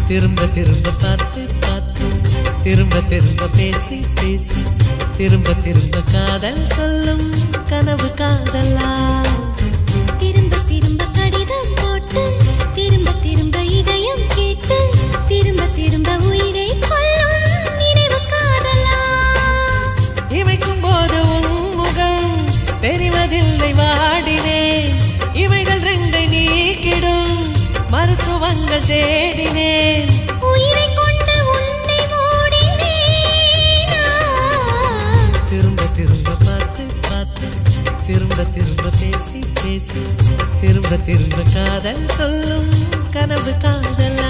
திரும்ப திரும்ப பார்த்து பார்த்து திரும்ப திரும்ப பேசி பேசி திரும்ப திரும்ப காதல் சொல்லும் கனவு காதலா திரும்ப திரும்ப கடிதம் போட்டு திரும்ப திரும்ப இதயம் கேட்டு திரும்ப திரும்ப உயிரை கொல்லும் நினைவு காதலா இமைக்கும் போது உன் முகம் தெரிவதில்லை வாடினேன் இவைகள் ரெண்டை நீக்கிடும் மருத்துவங்கள் தேடினேன் உயிரை கொண்டு உன்னை மூடினேனா திரும்ப திரும்ப பார்த்து பார்த்து திரும்ப திரும்ப பேசி பேசி திரும்ப திரும்ப காதல் சொல்லும் கனவு காதலா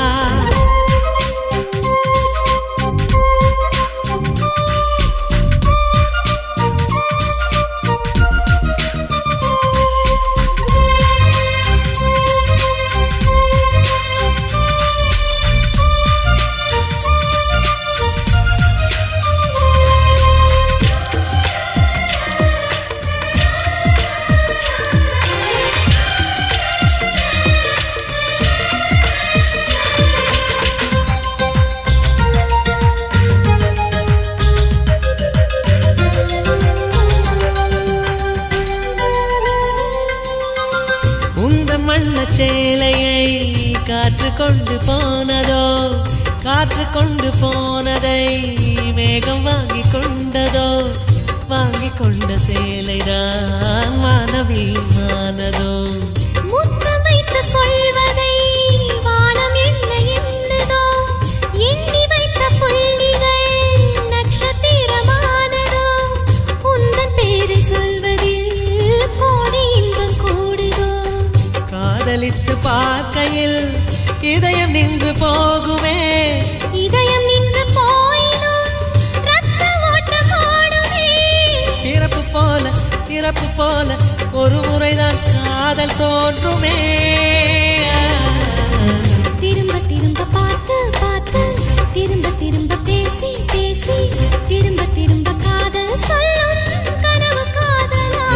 உந்த மண்ண சேலையை காற்று கொண்டு போனதோ காற்று கொண்டு போனதை மேகம் வாங்கி கொண்டதோ வாங்கி கொண்ட சேலைதான் மானவீமானதோ முத்தம் வைத்துக் கொள்வதை வானம் என்ன எண்ணுதோ எண்ணி வைத்த புள்ளிகள் நட்சத்திரமானதோ உந்தன் பேரை சொல்வதில் கோடி இன்பம் கூடுதோ காதலித்து பார்க்கையில் இதயம் நின்று போகுமே இதயம் நின்று போயினும் ரத்த ஓட்டம் ஓடுமே பிறப்பு போல இறப்பு போல ஒரு முறைதான் காதல் தோன்றுமே திரும்ப திரும்ப பார்த்து பார்த்து திரும்ப திரும்ப பேசி பேசி திரும்ப திரும்ப காதல் சொல்லும் கனவு காதலா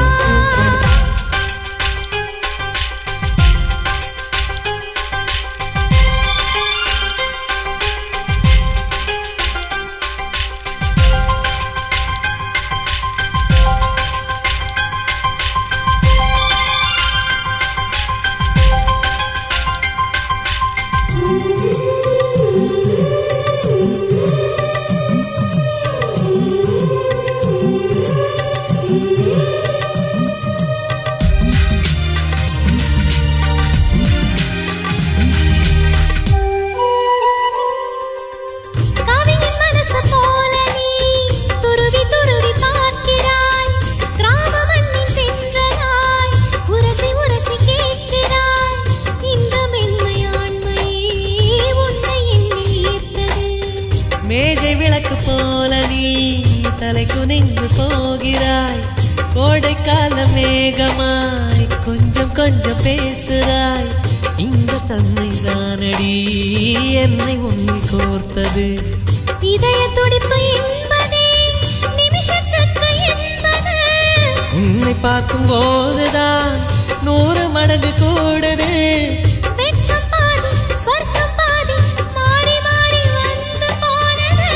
கவிஞன் மனசு போல நீ துருவி துருவி பார்க்கிறாய் கிராம மண்ணின் தென்றலாய் உரசி உரசி கேட்கிறாய் இந்த மென்மையாண்மையே உன்னை எண்ணி ஈர்த்தது மேஜை விளக்கு போல நீ தலை குனிந்து போகிறாய் கோடைக்கால மேகமாய் கொஞ்சம் கொஞ்சம் பேசுறாய் இந்த தன்மை தானடி என்னை உன்னை கோர்த்தது இதய துடிப்பு என்பதே நிமிஷத்துக்கு என்பது உன்னை பார்க்கும் போதுதான் நூறு மடங்கு கூடுது வெட்கம் பாதி ஸ்வர்க்கம் பாதி மாறி மாறி வந்து போனது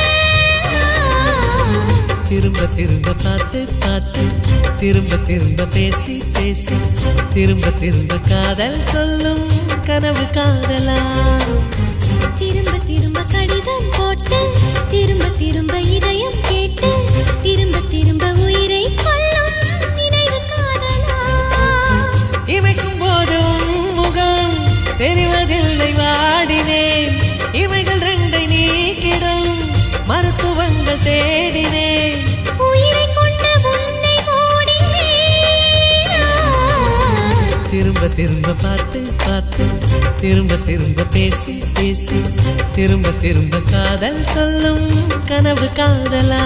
திரும்ப திரும்ப பார்த்து பார்த்து திரும்ப திரும்ப பேசி பேசி திரும்ப திரும்ப காதல் சொல்லும் கனவு காதலா திரும்ப திரும்ப கடிதம் போட்டு திரும்ப திரும்ப இதயம் கேட்டு திரும்ப திரும்ப உயிரை கொல்லும் நினைவு காதலா இமைக்கும் போது உன் முகம் தெரிவதில்லை வாடினேன் இவைகள் ரெண்டை நீக்கிடும் மருத்துவங்கள் தேடினேன் உயிரை கொண்டு உன்னை மூடினேனா திரும்ப திரும்ப பார்த்து பார்த்து திரும்ப திரும்ப பேசி பேசி திரும்ப திரும்ப காதல் சொல்லும் கனவு காதலா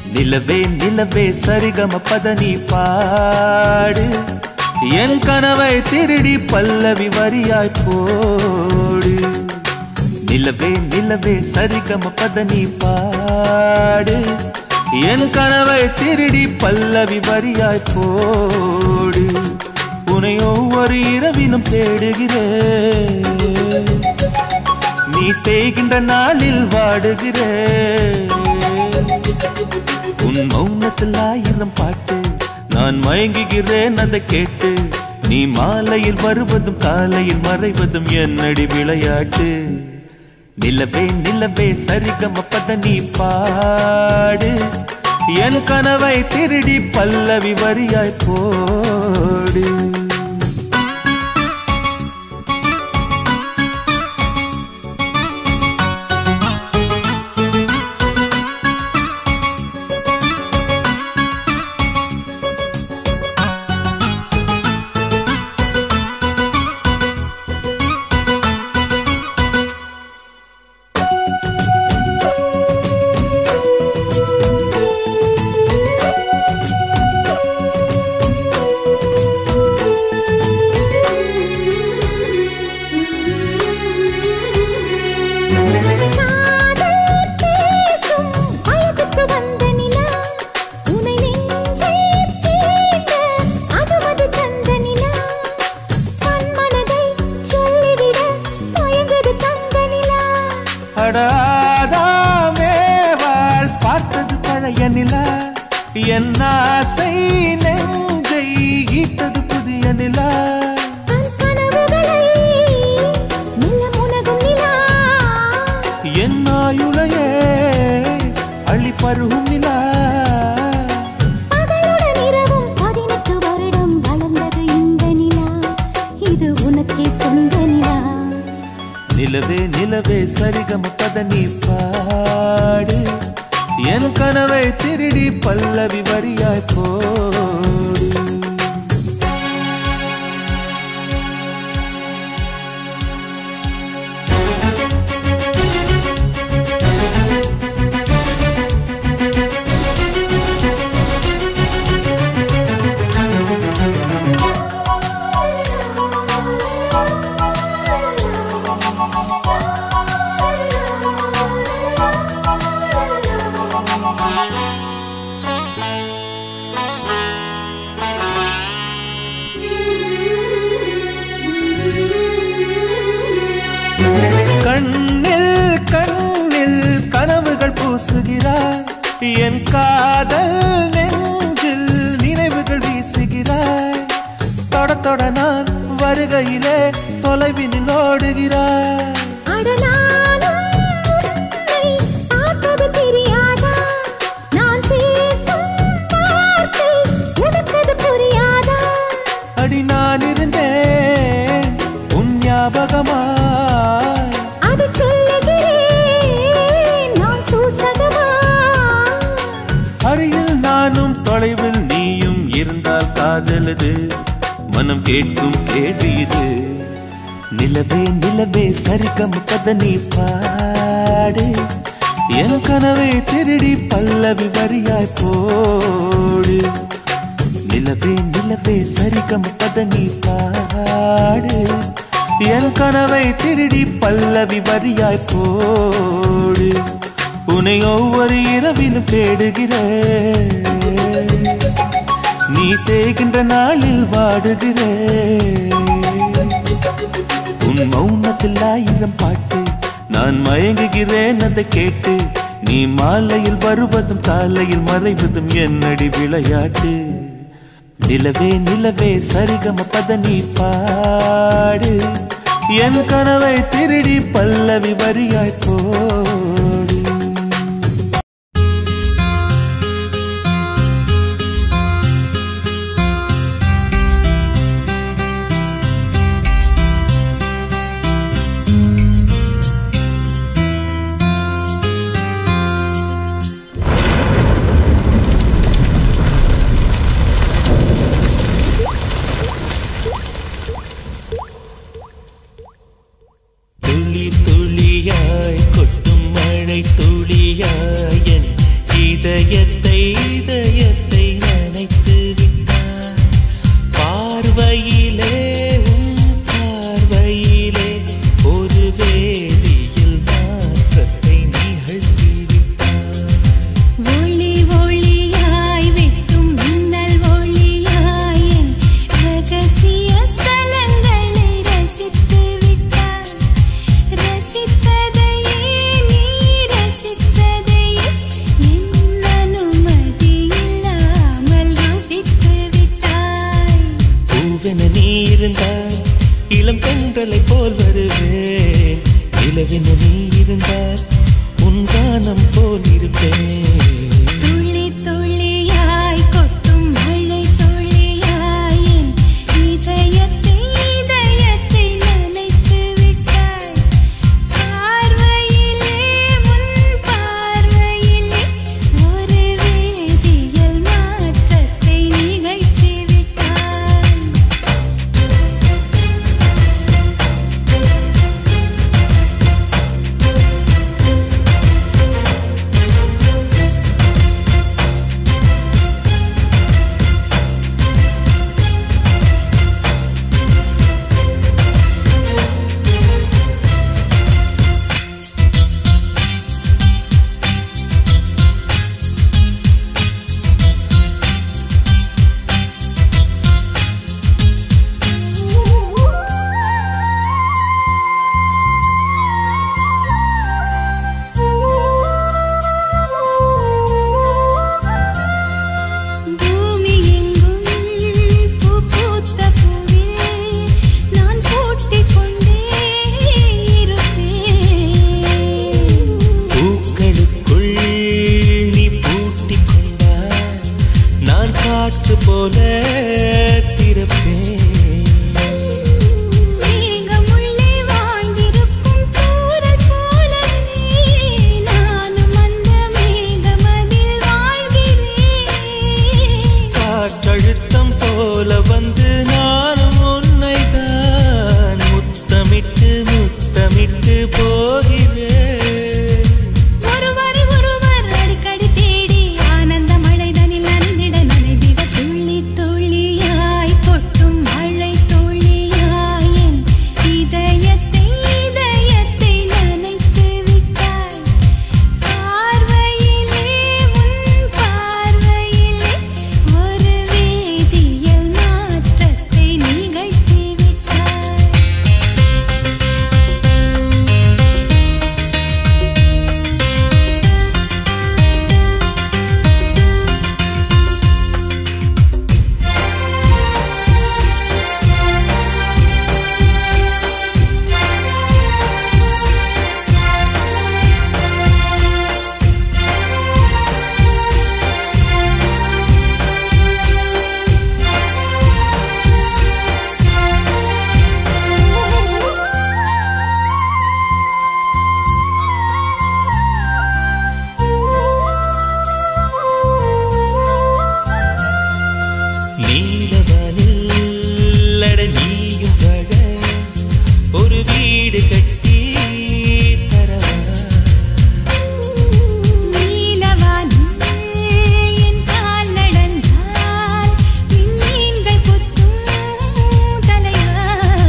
நிலவே நிலவே சரிகம பதனி பாடு என் கனவை திருடி பல்லவி வரியாய் போடு நிலவே நிலவே சரிகம பதனி பாடு என் கனவை திருடி பல்லவி வரியாய் போடு உன்னை ஒவ்வொரு இரவிலும் தேடுகிறேன் நீ தேய்கின்ற நாளில் வாடுகிறேன் உன் மௌனத்தில் ஆயிரம் பாட்டு நான் மயங்குகிறேன் அதை கேட்டு நீ மாலையில் வருவதும் காலையில் மறைவதும் என்னடி விளையாட்டு நிலவே நிலவே சரிகம பத நீ பாடு என் கனவை திருடி பல்லவி வரியாய் போடு காதல் பேசும் வயதுக்கு வந்த நிலா உனை நெஞ்சே தீண்ட அனுமதி தந்த நிலா தன் மனதை சொல்லிவிட தயங்குது தங்க நிலா அடாதாமேவாள் பார்த்தது பழைய நிலா என் ஆசை நெஞ்சை ஈட்டது புதிய நிலா தன் கனவுகளை மெல்ல முனகும் நிலா என் ஆயுளையே அள்ளி பருகும் நிலா பகலுடன் இரவும் பதினெட்டு வருடம் வளர்ந்தது இந்த நிலா இது உனக்கே சொந்த நிலா நிலவே நிலவே சரிகம பத நீ பாடு என் கனவை திருடி பல்லவி வரியாய் போடு கண்ணில் கண்ணில் கனவுகள் பூசுகிறாய் என் காதல் நெஞ்சில் நினைவுகள் வீசுகிறாய் தொட தொட நான் வருகையிலே தொலைவினில் ஓடுகிறாய் அடனானும் உன்னை பார்த்தது தெரியாதா நான் பேசும் வார்த்தை உனக்கது புரியாதா அடி நான் இருந்தேன் உன் ஞாபகமாய் அது சொல்லுகிறேன் நான் சூசகமா அருகில் நானும் தொலைவில் நீயும் இருந்தால் காதலது மனம் கேட்கும் கேள்வி இது நிலவே நிலவே சரிகம் கத நீ பாடு என் கனவை திருடி பல்லவி வரியாய் போடு நிலவே நிலவே சரிகம் கத நீ பாடு என் கனவை திருடி பல்லவி வரியாய் போடு உன்னை ஒவ்வொரு இரவிலும் தேடுகிறேன் நீ தேகின்ற நாளில் வாடுகிறேன் உன் மௌனத்தில் ஆயிரம் பாட்டு நான் மயங்குகிறேன் அதை கேட்டு நீ மாலையில் வருவதும் காலையில் மறைவதும் என்னடி விளையாட்டு நிலவே நிலவே சரிகம பத நீ பாடு என் கனவை திருடி பல்லவி வரியாய் போடு துளி துளியாய் கொட்டும் மழை துளியாய் என் இதயத்தை போல திறப்பேன் மேகமுள்ளே வாழ்ந்திருக்கும் தூறல் போலவே நானும் அந்த மேகமதில் வாழ்கிறேன் காற்றழுத்தம் போல வந்து நானும் உன்னை தான் முத்தமிட்டு முத்தமிட்டு போகிறேன் ஒருவரை ஒருவர் அடிக்கடி தேடி ஆனந்த மழைதனில் நனைந்திட நனைந்திட துள்ளி துள்ளியாய் கொட்டும் மழை துள்ளியாய் என் இதயத்தை இதயத்தை நனைத்து விட்டாய் பார்வையிலே உன் பார்வையிலே ஒரு வேதியியல் மாற்றத்தை நிகழ்த்தி விட்டாய் நீலவானில் அட நீயும் வாழ ஒரு வீடு கட்டி தரவா நீலவானில் என் கால் நடந்தால் விண்மீன்கள் கொத்தும் தலைவா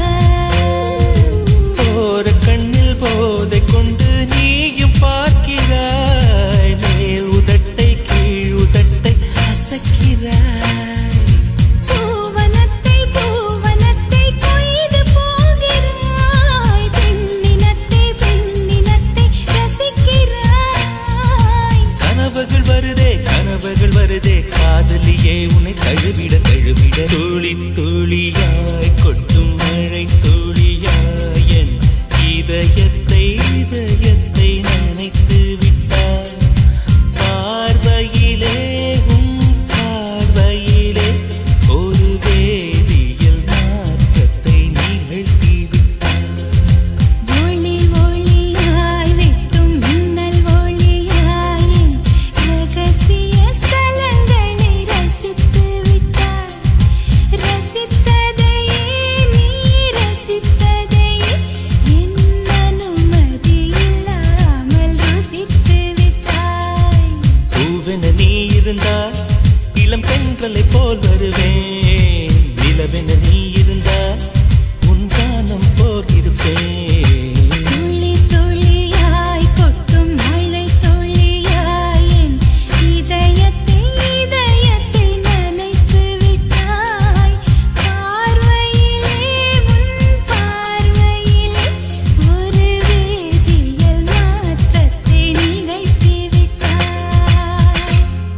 போற கண்ணில் போதை கொண்டு நீயும் பார்க்கிறாய் மேல் உதட்டை கீழ் உதட்டை அசக்கிறாய் பூவனத்தை பூவனத்தை கொய்து போகிறாய் பெண்ணினத்தை பெண்ணினத்தை ரசிக்கிறாய் கனவுகள் வருதே கனவுகள் வருதே காதலியே உன்னை தழுவிட தழுவிட துளி துளியாய் கொட்டும் மழை துளியாய் என் இதயத்தை இதயத்தை நினைத்து விட்டாய் பார்வையிலே உன் பார்வையிலே ஒரு வேதியியல் மாற்றத்தை நிகழ்த்தி விட்டாய் ஒளி ஒளியாய் வெட்டும் மின்னல் ஒளியாய் என் ரகசிய ஸ்தலங்களை ரசித்து விட்டாய் ரசித்ததையே நீ ரசித்ததையே என் அனுமதி இல்லாமல் ருசித்து விட்டாய் பூவென நீ இருந்தால் இளம் பெண்களை போல் வருவேன் நிலவென நீ இருந்தால் உன் கானம் போல் இருப்பேன் துளி துளியாய் கொட்டும் மழை துளியாய் என் இதயத்தை இதயத்தை நனைத்து விட்டாய் பார்வையிலே உன் பார்வையிலே ஒரு வேதியியல் மாற்றத்தை நிகழ்த்தி விட்டாய்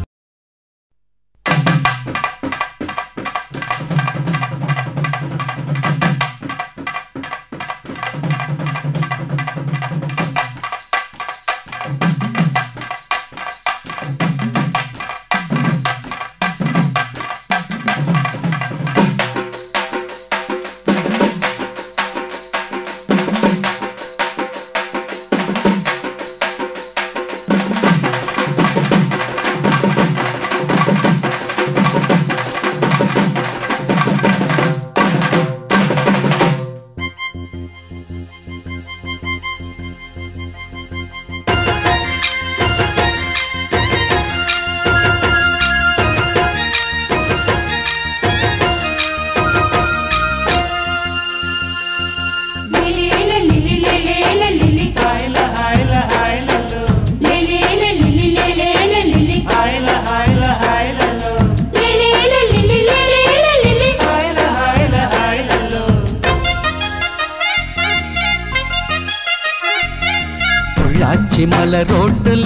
பொள்ளாச்சி மலை ரோட்டுல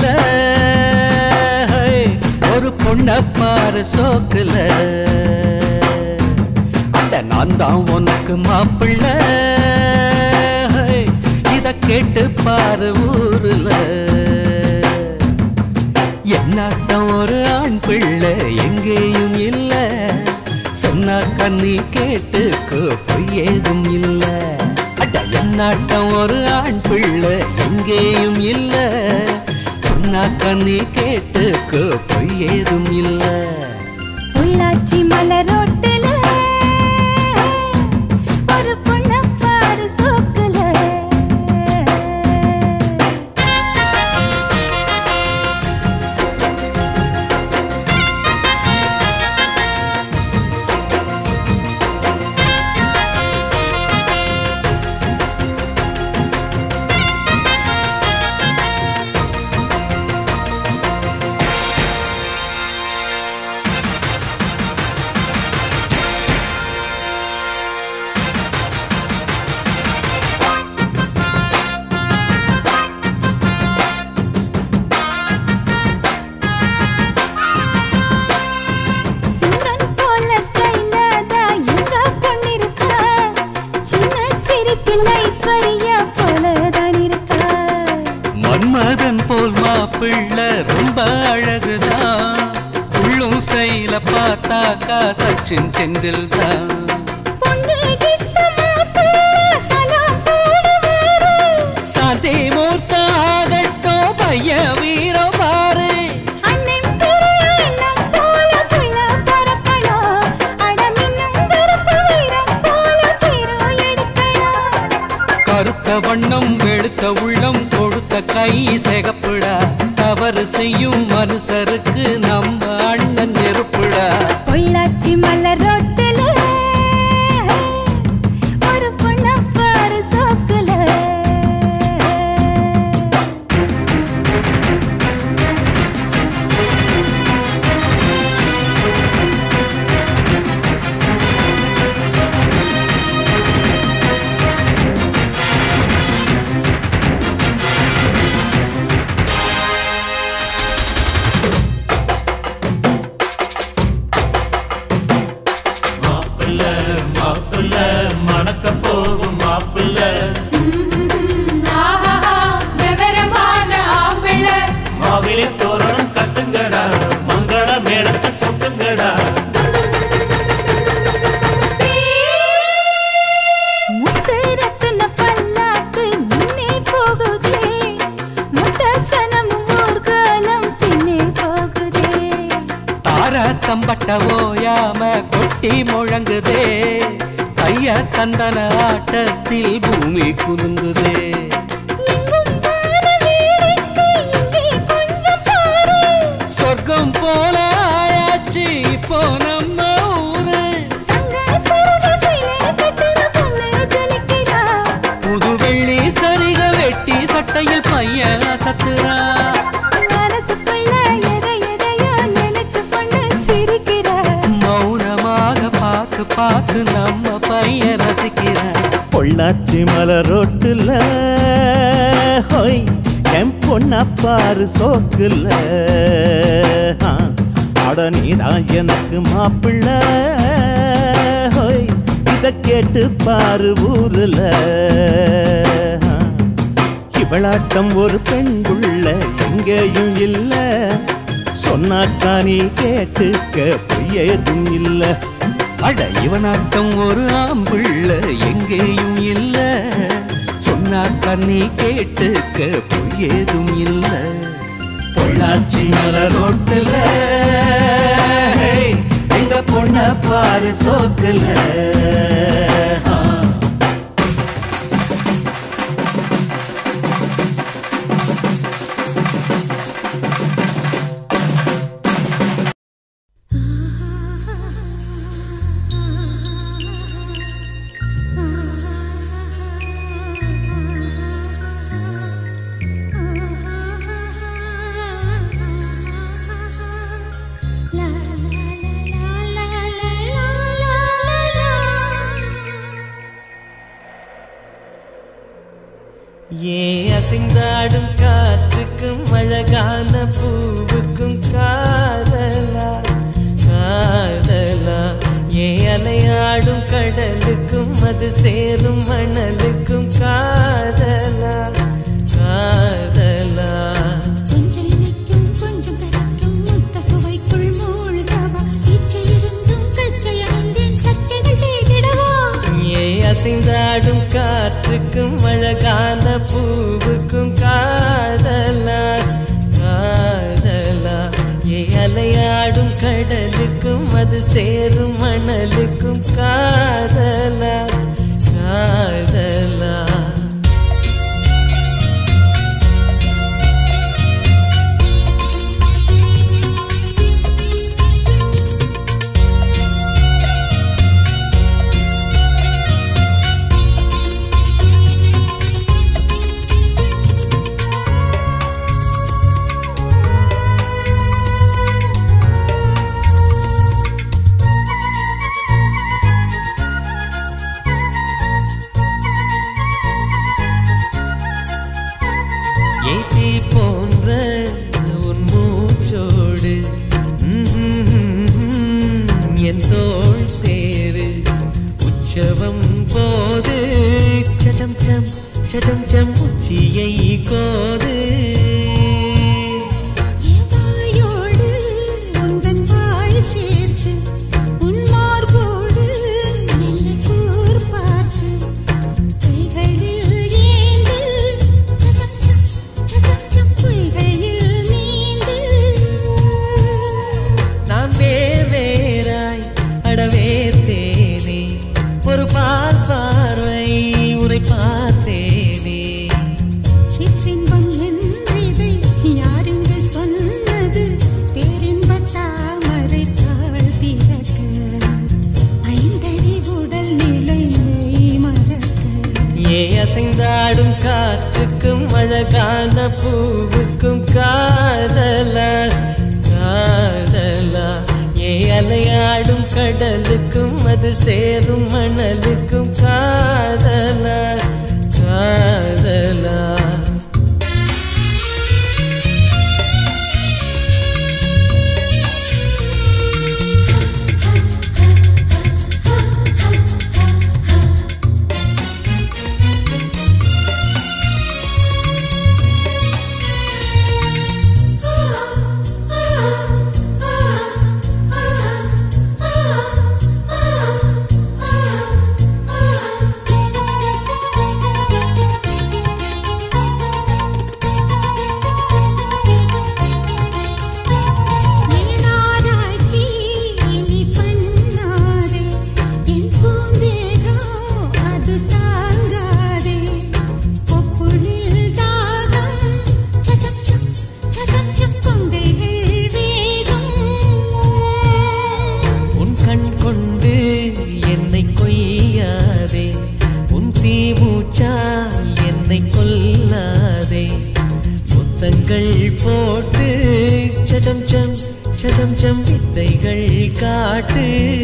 ஒரு பொண்ண பாரு சோக்குல அட நான் தான் உனக்கு மாப்பிள்ள இத கேட்டு பாரு ஊருல என்னாட்டம் ஒரு ஆண் பிள்ளை எங்கேயும் இல்ல சொன்ன கண்ணி கேட்டுக்கு பொய் ஏதும் இல்ல அட என்னாட்டம் ஒரு ஆண் பிள்ளை எங்கேயும் இல்ல சொன்ன கண்ணி கேட்டுக்கு பொய் ஏதும் இல்ல பொள்ளாச்சி மலரோட்டுல ஒரு பொண்ண பாரு சோக்குல சிம்ரன் போல ஸ்டைலா தான் எங்க பொண்ணிருக்கா சின்ன சிரிப்பில் ஐஸ்வர்யா போல தான் இருக்கா மன்மதன் போல் மாப்பிள்ளை ரொம்ப அழகுதான் உள்ளும் ஸ்டைல பார்த்தாக்கா சச்சின் டெண்டுல் தான் பொண்ணு கிட்ட மாப்பிள்ளை சலாம் போடுவாரு சாந்தி மூர்த்த ஆகட்டும் பைய வீரம் பாரு அண்ணன் பெரிய அண்ணன் போல பிள்ள பிறக்கணும் அடமின்னும் கருப்பு வீரம் போல தீரோ எடுக்கணும் கருத்த வண்ணம் வெளுத்த உள்ளம் கொடுத்த கை சிகப்புடா தவறு செய்யும் மனுஷருக்கு நம்ம அண்ணன் நெருப்புடா பொள்ளாச்சி மலர் ரோட்டுல ஒரு பொண்ண பாரு சோக்குல மாப்பிள்ள மாப்பிள்ள மணக்க போகும் மாப்பிள்ள மாவிலே தோரணம் கட்டுங்கடா மங்கள மேளத்தை கொட்டுங்கடா முத்து ரத்தின பல்லாக்கு முன்னே போகுதே முத்த சனமும் ஊர்காலம் பின்னே போகுதே தார தம்பட்ட ஓயாம கொட்டி முழங்குதே கைய தந்தன ஆட்டத்தில் பூமி குலுங்குதே எங்கும் வான வேடிக்கை இங்கே கொஞ்சம் பாரு சொர்க்கம் போல ஆயாச்சு இப்போ நம்ம ஊரு தங்க சரக சீலை கட்டுற பொண்ணு ஜொலிக்கிறா புது வெள்ளி சரிக வெட்டி சட்டையில் பையன் அசத்துறா மனசுக்குள்ள எதை எதையோ நினைச்சு பொண்ணு சிரிக்கிறா மௌனமாக பார்த்து பார்த்து நம்ம பையன் ரசிக்கிற பொள்ளாச்சி மலரோட்டுல ஹோய் என் பொண்ண பாரு சோக்குல ஆ, அட நீதான் எனக்கு மாப்பிள்ள ஹோய் இத கேட்டு பாரு ஊருல ஆ, இவளாட்டம் ஒரு பெண் புள்ள எங்கேயும் இல்ல சொன்னாக்கா நீ கேட்டுக்க பொய்யேதும் இல்லை அட இவனாட்டம் ஒரு ஆம்பிள்ள எங்கேயும் இல்ல சொன்னா கண்ணி கேட்டுக்க பொய் ஏதும் இல்ல பொள்ளாச்சி மலரோட்டுல எங்க பொண்ண பாரு சோக்குல ஆ. ஏ அசைந்தாடும் காற்றுக்கும் அழகான பூவுக்கும் காதலா காதலா ஏ அலையாடும் கடலுக்கும் அது சேரும் மணலுக்கும் காதலா காதலா கொஞ்சம் இனிக்கும் கொஞ்சம் கரைக்கும் முத்த சுவைக்குள் மூழ்கவா இச்சை இருந்தும் கச்சை அணிந்தேன் அசைந்தாடும் காற்றுக்கும் அழகான பூவுக்கும் காதலா காதலா ஏ அலையாடும் கடலுக்கும் அது சேரும் மணலுக்கும் காதலா காதலா ஏத்தி போன்ற உன் மூச்சோடு ம்ம், என் தோள் சேரு உற்சவம் போது சடம் சம் சடம் சம் உச்சியை கோது வாயோடு உந்தன் வாய் சேர்த்து உன் மார்போடு மெல்ல கூர் பார்த்து கைகளில் ஏந்து சச்சம் சம் சச்சம் சம் பொய்கையில் நீந்து நான் வேர் வேறாய் அடவேத்தேனே ஒரு பால் பார்வை உரை பார்த்தேனே சிற்றின்பம் என்றிதை யாரென்று சொன்னது பேரின்ப தாமரை தாழ் திறக்க ஐந்தடி உடல் நிலை மெய் மறக்க ஏ அசைந்தாடும் காற்றுக்கும் அழகான பூவுக்கும் காதலா காதலா ஏ அலையாடும் கடலுக்கும் அது சேரும் மணலுக்கும் காதலா காதலா நீனாராய்ச்சி இனி பண்ணாதே என் பூந்தேகம் அது தாங்காதே கொப்புளில் தாகம் சச்சம் சம் சச்சம் சம் கொங்கைகள் வேகம் உன் கண் கொண்டு என்னை கொய்யாதே உன் தீமூச்சால் என்னை கொல்லாதே முத்தங்கள் போட்டு சடம் சம் சடம் சம் வித்தைகள் காட்டு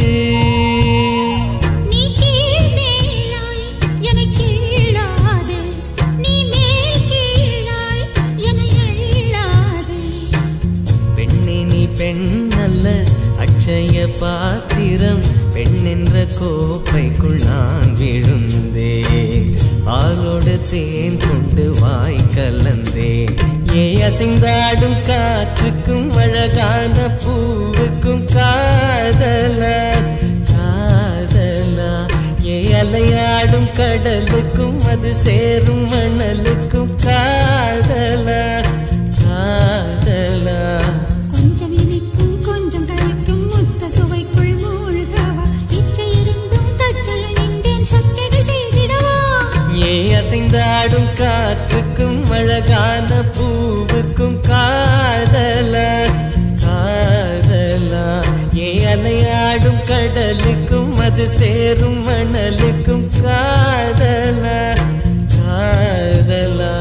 நீ கீழ் மேலாய் என்னை கீழாதே நீ மேல் கீழாய் என்னை அள்ளாதே பெண்ணே நீ பெண் அல்ல அட்சய பாத்திரம் பெண் என்ற கோப்பைக்குள் நான் விழுந்தே பாலோடு தேன் கொண்டு வாய் கலந்தே ஏ அசைந்தாடும் காற்றுக்கும் அழகான பூவுக்கும் காதலா காதலா ஏ அலையாடும் கடலுக்கும் அது சேரும் மணலுக்கும் காதலா காதலா கொஞ்சம் இனிக்கும் கொஞ்சம் கரைக்கும் முத்த சுவைக்குள் மூழ்கவா இச்சை இருந்தும் தச்சல் நின்றேன் சக்திகள் செய்திடவா ஏ அசைந்தாடும் காற்றுக்கும் அழகான பூவுக்கும் காதலா காதலா ஏ அலையாடும் கடலுக்கும் அது சேரும் மணலுக்கும் காதலா காதலா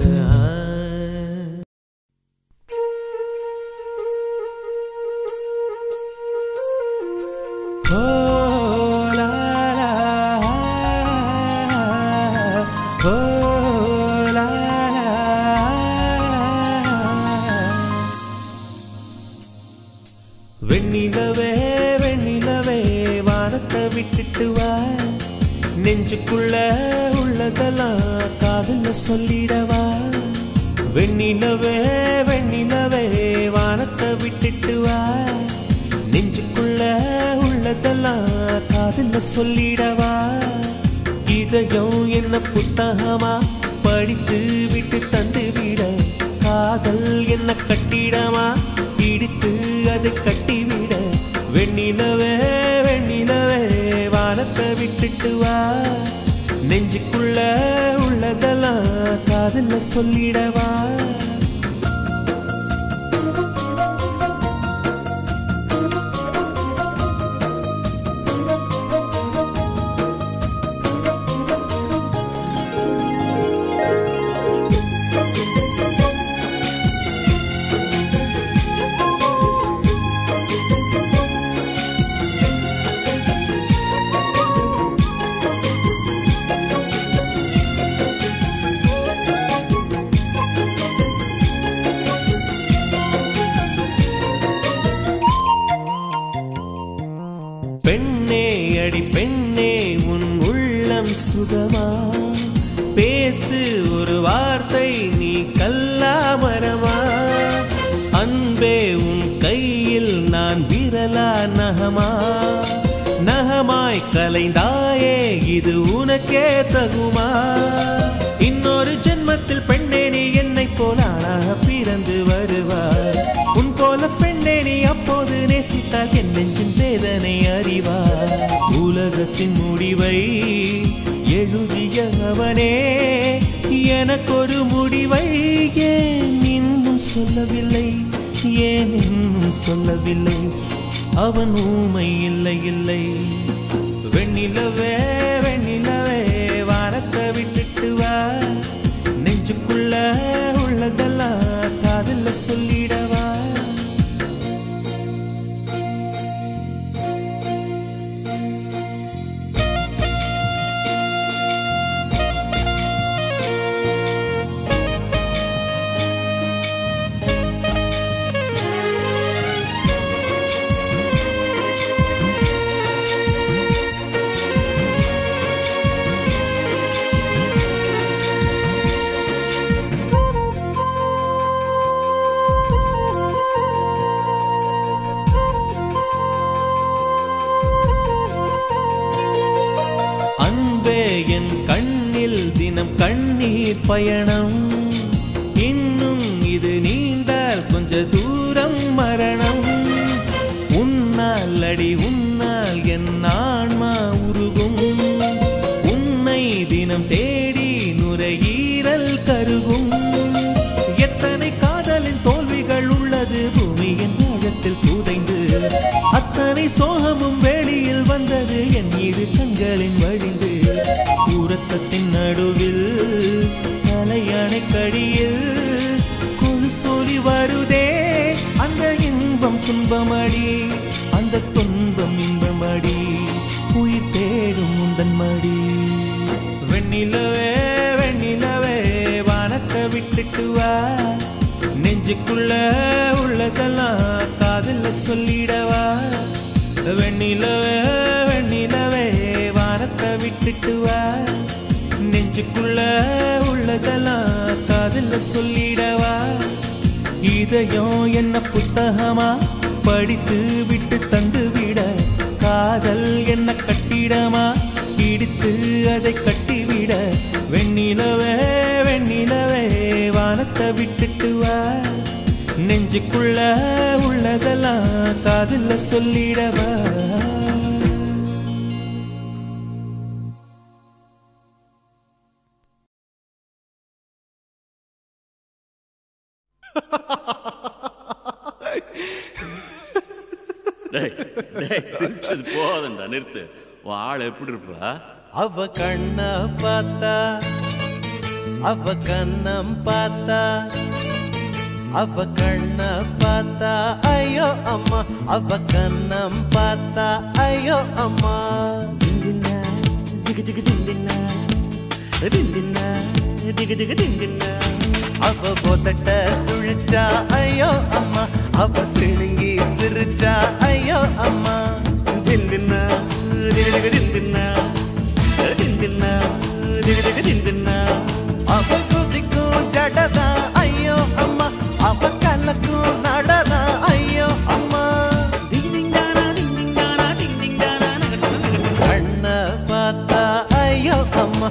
Oh, la, la, oh, la, la. வெண்ணிலவே வெண்ணிலவே வானத்தை விட்டுட்டு வா நெஞ்சுக்குள்ள உள்ளதெல்லாம் காதல்ல சொல்லிடவா வெண்ணிலவே வெண்ணிலவே வானத்தை விட்டுட்டு வா நெஞ்சுக்குள்ள உள்ளதெல்லாம் காதல்ல சொல்லிடவா இதயம் என்ன புத்தகமா படித்து விட்டு தந்து விட காதல் என்ன கட்டிடமா இடித்து அதை கட்டிவிட வெண்ணிலவே வெண்ணிலவே வானத்தை விட்டுட்டு வா நெஞ்சுக்குள்ள உள்ளதெல்லாம் காதல்ல சொல்லிடவா பெண்ணே அடி பெண்ணே உன் உள்ளம் சுகமா பேசு ஒரு வார்த்தை நீ கல்லாமரமா அன்பே உன் கையில் நான் விரலா நகமா நகமாய் கலைந்தாயே இது உனக்கே தகுமா இன்னொரு ஜென்மத்தில் பெண்ணே நீ என்னை போல ஆளாக பிறந்து வருவாய் உன் போல பெண்ணே நீ அப்போது நேசித்தால் என் நெஞ்சின் வேதனை அறிவார் உலகத்தின் முடிவை எழுதிய அவனே எனக்கொரு முடிவை ஏன் இன்னும் சொல்லவில்லை ஏன் இன்னும் சொல்லவில்லை அவன் ஊமை இல்லை இல்லை வெண்ணிலவே வெண்ணிலவே வானத்தை விட்டுட்டு வா நெஞ்சுக்குள்ள உள்ளதெல்லாம் காதல்ல சொல்லிடவா அன்பே என் கண்ணில் தினம் கண்ணீர் பயணம் இன்னும் இது நீண்டால் கொஞ்ச தூரம் மரணம் உன்னால் அடி உன்னால் என் ஆன்மா உருகும் உன்னை தினம் தேடி நுரையீரல் கருகும் எத்தனை காதலின் தோல்விகள் உள்ளது பூமியின் ஆழத்தில் புதைந்து அத்தனை சோகமும் வெளியில் வந்தது என் இரு கண்களின் வழிந்து உறக்கத்தின் நடுவில் தலையணை கடியில் கொலுசோலி வருதே அந்த இன்பம் துன்பமடி அந்த துன்பம் இன்பமடி உயிர் தேடும் உந்தன் மடி வெண்ணிலவே வெண்ணிலவே வானத்தை விட்டுட்டு வா நெஞ்சுக்குள்ள உள்ளதெல்லாம் காதல்ல சொல்லிடவா வெண்ணிலவே வெண்ணிலவே வானத்தை விட்டுட்டு வா நெஞ்சுக்குள்ள உள்ளதெல்லாம் காதல்ல சொல்லிடவா இதயம் என்ன புத்தகமா படித்து விட்டு தந்து விட காதல் என்ன கட்டிடமா இடித்து அதை கட்டிவிட வெண்ணிலவே வெண்ணிலவே வானத்தை விட்டுட்டு வா நெஞ்சுக்குள்ள உள்ளதெல்லாம் காதல்ல சொல்லிடவா டேய், டேய், சிரிச்சது போதண்டா நிறுத்து உன் ஆள் எப்படி இருப்பா அவ கண்ண பார்த்தா அவ கண்ணம் பார்த்தா அவ கண்ண பார்த்தா ஐயோ அம்மா அவ கண்ணம் பார்த்தா ஐயோ அம்மா திண்டினா திகு திகு திண்டினா திண்டினா திகு திகு திண்டினா அவ போதட்ட சுழிச்சா ஐயோ அம்மா அவ சிணுங்கி சிரிச்சா ஐயோ அம்மா திண்டினா திகு திகு திண்டினா திண்டினா திகு திகு திண்டினா அவ குதிக்கும் ஜடதா ஐயோ அம்மா அவ கலக்கும் நடதா ஐயோ அம்மா திண்டிங்கானா திண்டிங்கானா திண்டிங்கானா கண்ண பார்த்தா ஐயோ அம்மா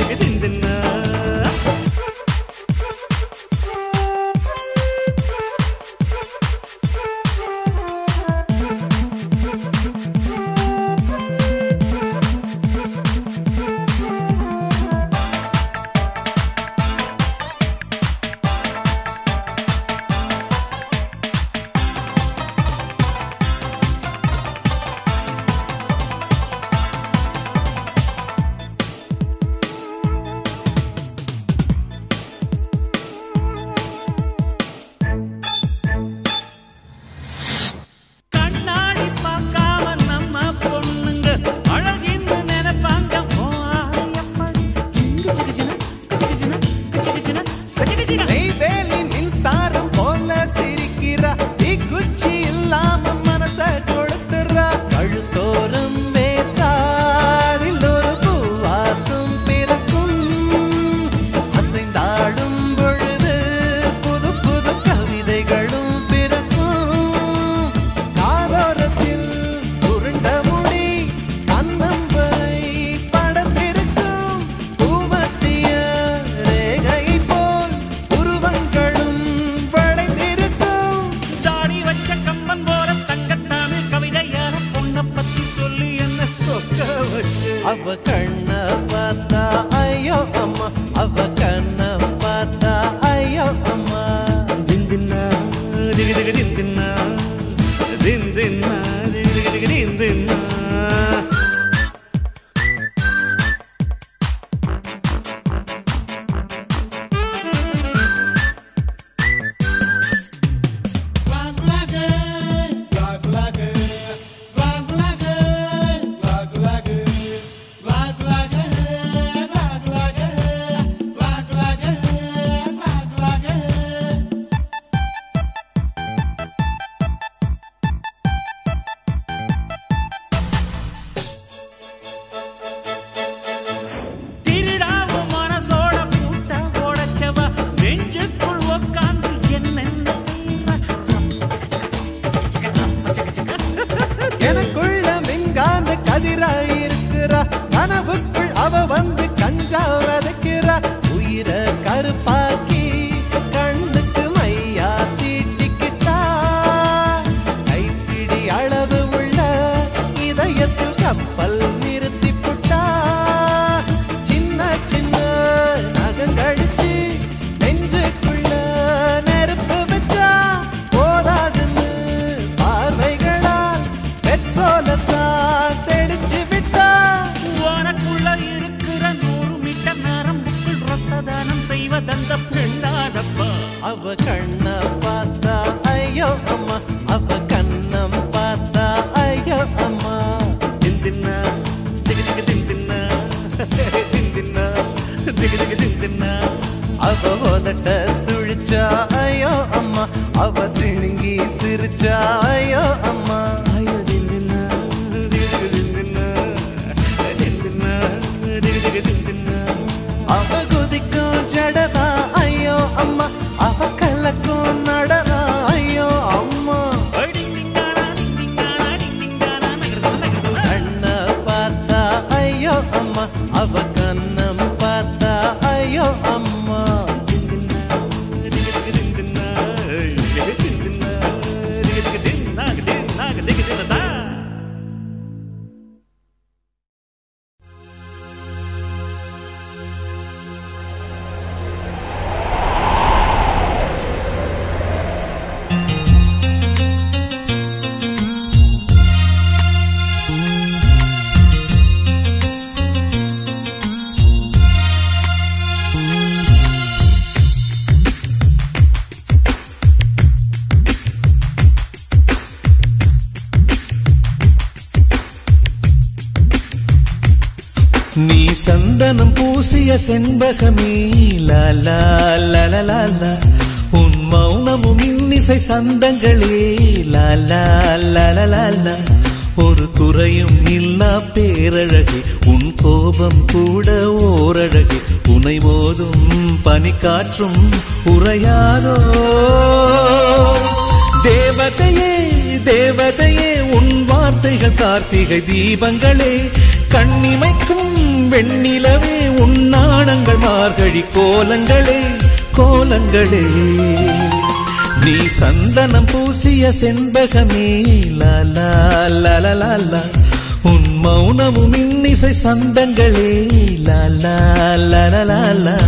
கண்ணாடி பார்க்காம நம்ம பொண்ணுங்க அழகின்னு நினைப்பாங்க ஓ ஆயப்படி கிச்சிகிச்சின கிச்சிகிச்சின கிச்சிகிச்சின கிச்சிகிச்சின நெய்வேலி மின்சாரம் போல சிரிக்கிறா குச்சி இல்லாம மனச கொடுத்துறா கழுத்தோரம் வேத்தாரில் ஒரு பூவாசம் பிறக்கும் அசைந்தாடும் பொழுது புது புது கவிதைகளும் பிறக்கும் காதோரத்தில் சுருண்ட முடி கண்ணம்பரை படர்ந்திருக்கும் பூமத்திய ரேகை போல் உருவங்களும் வளைந்திருக்கும் தாடி வச்ச கம்மன் போற தங்கத்தாமிழ் கவிதையான பொண்ணை பத்தி சொல்லி என்ன சொக்க வச்சு அவ கண்ண பார்த்தா ஐயோ அம்மா அவ கண்ண பார்த்தா ஐயோ அம்மா திந்தின்னா திகு திகு திந்தின்னா திந்தின்னா திகு திகு திகு திந்தின்னா திருடாவும் மனசோட பூட்ட உடைச்சவ நெஞ்சுக்குள் உக்காந்து என்னென்ன செய்வ எனக்குள்ள மின்காந்த கதிராய் இருக்கிறா கனவுக்குள் அவ வந்து கஞ்சா விதைக்கிறா உயிர கருப்பாக்கி கண்ணுக்கு மையா தீட்டிக்கிட்டா கைப்பிடி அளவு உள்ள இதயத்தில் கப்பல் நிறுத்தி புட்டா சின்ன சின்ன நகங்கடிச்சு நெஞ்சுக்குள்ள நெருப்பு வச்சா போதாதுன்னு பார்வைகளால் பெட்ரோலத்தான் தெளிச்சு விட்டா உனக்குள்ள இருக்கிற நூறு மீட்டர் நரம்புக்குள் ரத்த தானம் செய்வதந்த பெண்ணாதப்பா அவ கண்ண பார்த்தா ஐயோ அம்மா அவ கண்ணம் பார்த்தா ஐயோ அம்மா திந்தின்னா திகு திகு திந்தின்னா திந்தின்னா திகு திகு திந்தின்னா அவ உதட்ட சுழிச்சா ஐயோ அம்மா அவ சிணுங்கி சிரிச்சா ஐயோ அம்மா ஐயோ திந்தின்னா திகு திகு திந்தின்னா திந்தின்னா திகு திகு திந்தின்னா அவ குதிக்கும் ஜடதா ஐயோ அம்மா அவ கலக்கும் நடதா ஐயோ அம்மா கண்ண பார்த்தா ஐயோ அம்மா அவ கண்ணம் பார்த்தா ஐயோ அம்மா நீ சந்தனம் பூசிய செண்பகமே லாலா லலலாலா உன் மௌனமும் இன்னிசை சந்தங்களே லாலா லலலாலா ஒரு குறையும் இல்லா பேரழகே உன் கோபம் கூட ஓரழகே உனை மோதும் பனிக்காற்றும் உறையாதோ தேவதையே தேவதையே உன் வார்த்தைகள் கார்த்திகை தீபங்களே கண்ணிமைக்கும் வெண்ணிலவே உன்னாணங்கள் மார்கழி கோலங்களே கோலங்களே நீ சந்தனம் பூசிய செண்பகமே லாலா லாலா உன் மௌனமும் இன்னிசை சந்தங்களே லாலா லாலா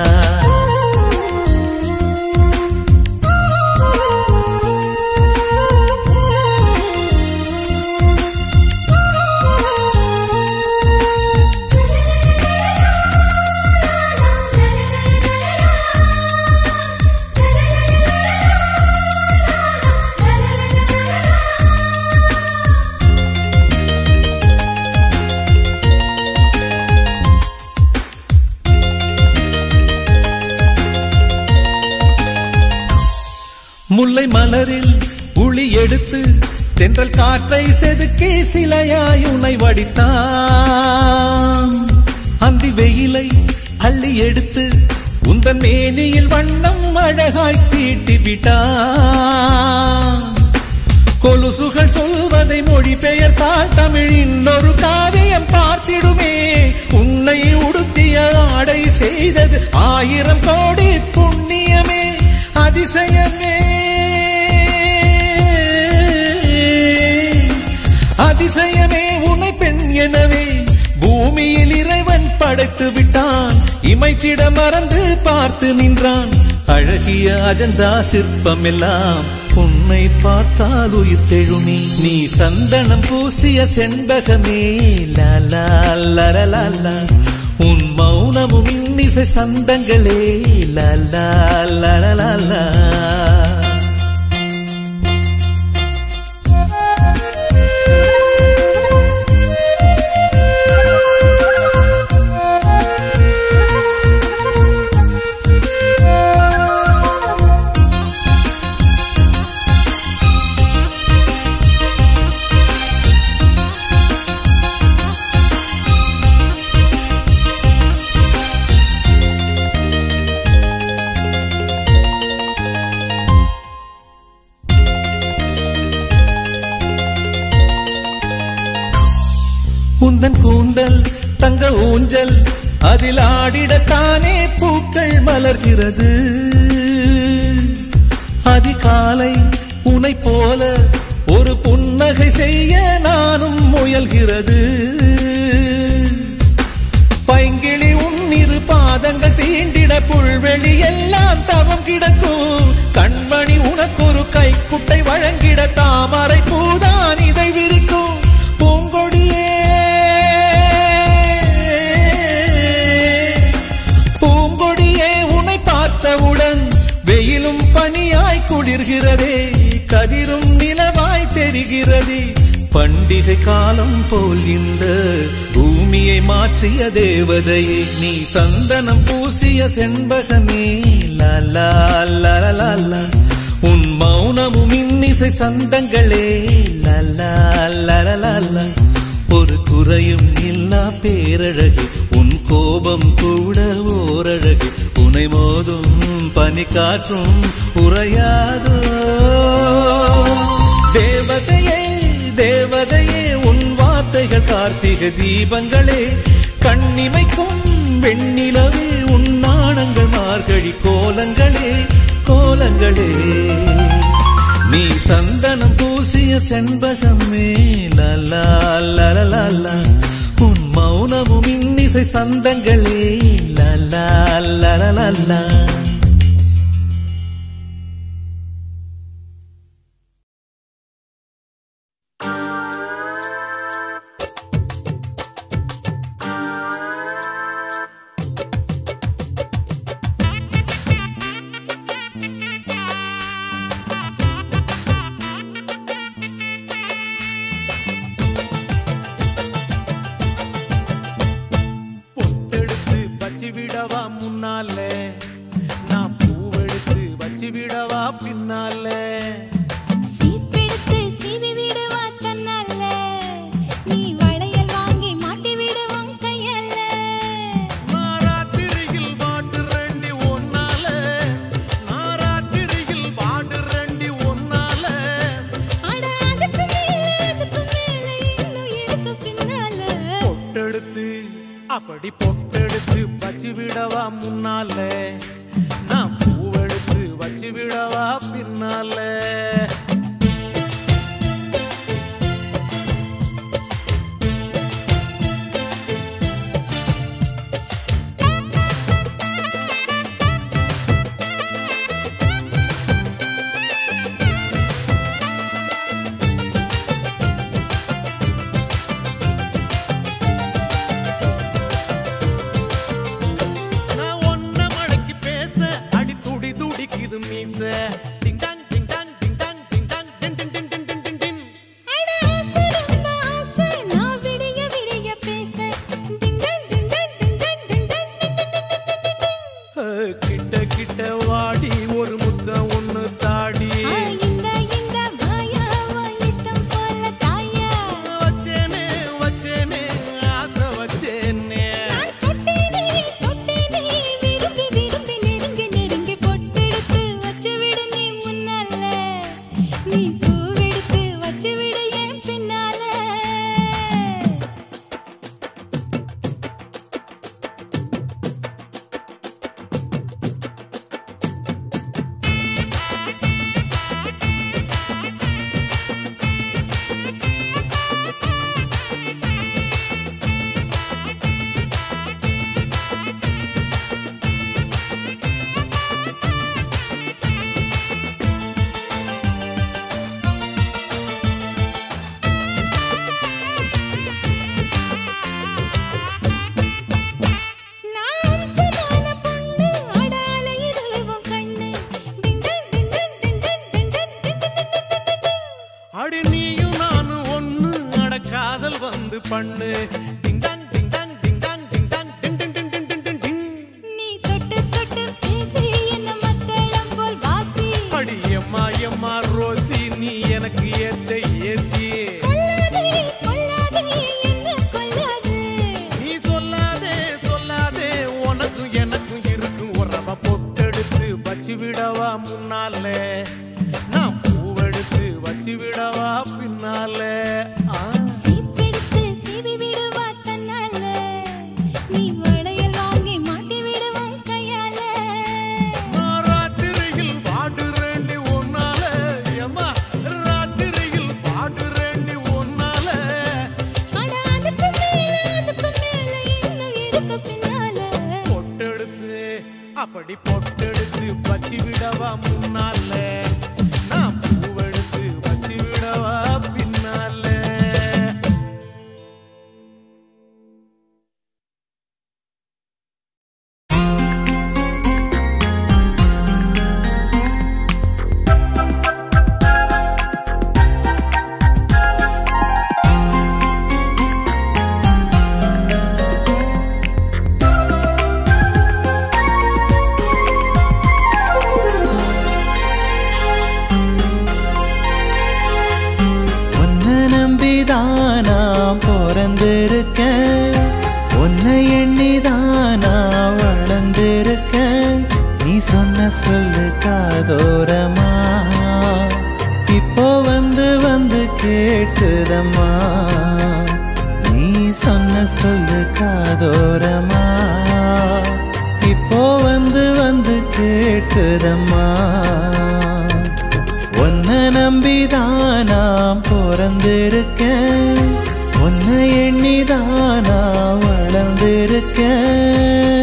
முல்லை மலரில் உளி எடுத்து தென்றல் காற்றை செதுக்கி சிலையாய் உனை வடித்தான் அந்தி வெயிலை அள்ளி எடுத்து உந்தன் மேனியில் வண்ணம் அழகாய் தீட்டி விட்டான் கொலுசுகள் சொல்வதை மொழிபெயர்த்தால் தமிழின் ஒரு காவியம் பார்த்திடுமே உன்னை உடுத்திய ஆடை செய்தது ஆயிரம் கோடி புண்ணியமே அதிசயமே அதிசயமே உன்னை பெண் எனவே பூமியில் இறைவன் படைத்து விட்டான் இமைத்திட மறந்து பார்த்து நின்றான் அழகிய அஜந்தா சிற்பம் எல்லாம் உன்னை பார்த்தால் உயிர் தெழுமே நீ சந்தனம் பூசிய செண்பகமே லாலா லரலாலா உன் மௌனமும் இன்னிசை சந்தங்களே லாலா லரலாலா உந்தன் கூந்தல் தங்க ஊஞ்சல் அதில் ஆடிடத்தானே பூக்கள் மலர்கிறது அதிகாலை உனை போல ஒரு புன்னகை செய்ய நானும் முயல்கிறது பைங்கிளி உன்னிரு பாதங்கள் தீண்டிட புல்வெளி எல்லாம் தவம் கிடக்கும் கண்மணி உனக்கொரு கைக்குட்டை வழங்கிட தாமரை பூதான் இதை விரிக்கும் பூங்கொடியே பூங்கொடியே உன்னை பார்த்தவுடன் வெயிலும் பனியாய் குளிர்கிறதே கதிரும் நிலவாய் தெரிகிறதே பண்டிகை காலம் போல் இந்த பூமியை மாற்றிய தேவதையே நீ சந்தனம் பூசிய செண்பகமே லாலா லாலா உன் மௌனமும் இன்னிசை சந்தங்களே லாலா லாலா ஒரு குறையும் இல்லா பேரழகு உன் கோபம் கூட ஓரழகு உனை மோதும் பனி காற்றும் உறையாதோ தேவதையே தேவதையே உன் வார்த்தைகள் கார்த்திகை தீபங்களே கண்ணிமைக்கும் வெண்ணிலவே உன் நாணங்கள் மார்கழி கோலங்களே கோலங்களே நீ சந்தனம் பூசிய செண்பகமே லலா லலலா உன் மௌனமும் இன்னிசை சந்தங்களே லலா லலலா பொட்டெடுத்து வச்சு விடவா முன்னால நான் பூவெடுத்து வச்சு விடவா பின்னால சீப்பெடுத்து சீவி விடுவா தன்னால நீ வளையல் வாங்கி மாட்டி விடுவோம் கையால நாராத்திரியில் வாட்டு ரெண்டி ஒன்னால நாராத்திரியில் வாட்டு ரெண்டி ஒன்னால அட அதுக்கு மேல அதுக்கு மேல இன்னும் இருக்கு பின்னால பொட்டெடுத்து அப்ப விடவா முன்னால நான் பூவெடுத்து வச்சு விடவா பின்னால நான் ஒன்ன மடக்கி பேச அடி துடி துடிக்குது மீச டிங் டாங் டிங் டாங் டிங் டாங் டிங் டாங் டின் டின் டின் டின் டின் டின் டின் அட ஆசை ரொம்ப ஆசை நான் விடிய விடிய பேச டிங்டன் டிங்டன் டிங்டன் டிங்டன் அஹ், கிட்ட கிட்ட வாடி ஒரு முத்தம் ஒண்ணு தாடி ஆ இந்த இந்த மாயா இஷ்டம் போல தாயா வச்சேனே வச்சேனே ஆசை வச்சேனே நான் தொட்டேனே தொட்டேனே விரும்பி விரும்பி நெருங்கி நெருங்கி பொட்டெடுத்து வச்சு விடு நீ முன்னால நீ பூவெடுத்து வச்சு விடு என் பின்னால நான் அம்சமான பொண்ணு அடால இதுவும் கண்ணு டிங்டன் டிங்டன் டிங்டன் டிங்டன் டிங்டன் அடி நீயும் நானும் ஒண்ணு அட காதல் வந்து பண்ணு டிங் டாங் டிங் டாங் டிங் டாங் டிங் டாங் டின் டின் டின் டின் டின் டின் டின் நீ தொட்டு தொட்டு பேசி என்ன மத்தளம் போல் வாசி அடி எம்மா எம்மா ரோசி நீ எனக்கு ஏத்த ஏசி கொல்லாதே கொல்லாதே என்ன கொல்லாதே நீ சொல்லாதே சொல்லாதே உனக்கும் எனக்கும் இருக்கும் உறவ பொட்டெடுத்து வச்சு விடவா முன்னால நான் பூவெடுத்து வச்சு விடவா பின்னால ஆ சீப்பெடுத்து சீவி விடுவா தன்னால நீ வளையல் வாங்கி மாட்டி விடுவான் கையால நான் ராத்திரியில் பாடுறேண்டி உன்னால ஏம்மா ராத்திரியில் பாடுறேண்டி உன்னால அட அதுக்கு மேல அதுக்கு மேல இன்னும் இருக்கு பின்னால பொட்டெடுத்து அப்படி பொட்டெடுத்து வச்சு விடவா முன்னால நான் பூவெடுத்து வச்சு விடவா பின்னால உன்னை நம்பிதான் நான் பிறந்திருக்கேன் உன்னை எண்ணிதான் நான் வளர்ந்திருக்கேன் நீ சொன்ன சொல்லு காதோரமா இப்போ வந்து வந்து கேட்டுதம்மா நீ சொன்ன சொல்லு காதோரமா இப்போ வந்து வந்து கேட்டுதம்மா உன்னை நம்பிதான் நான் பிறந்திருக்கேன் உன்னை எண்ணிதான் நான் வளர்ந்திருக்கேன்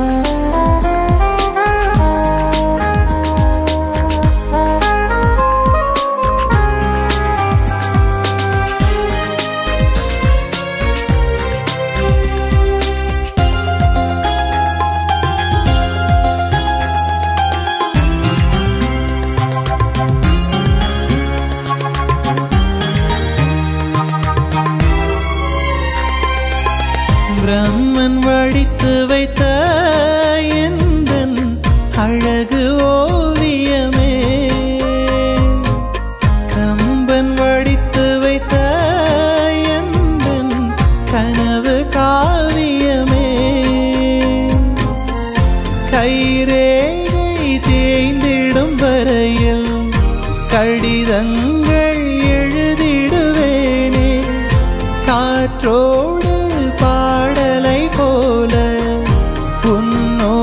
பிரம்மன் வடித்து வைத்த எந்தன் அழகு ஓவியமே கம்பன் வடித்து வைத்த எந்தன் கனவு காவியமே கைரேகை தேய்ந்திடும் வரையில் கடிதங்கள் எழுதிடுவேனே காற்றோடு பாடலை போல உன்னோ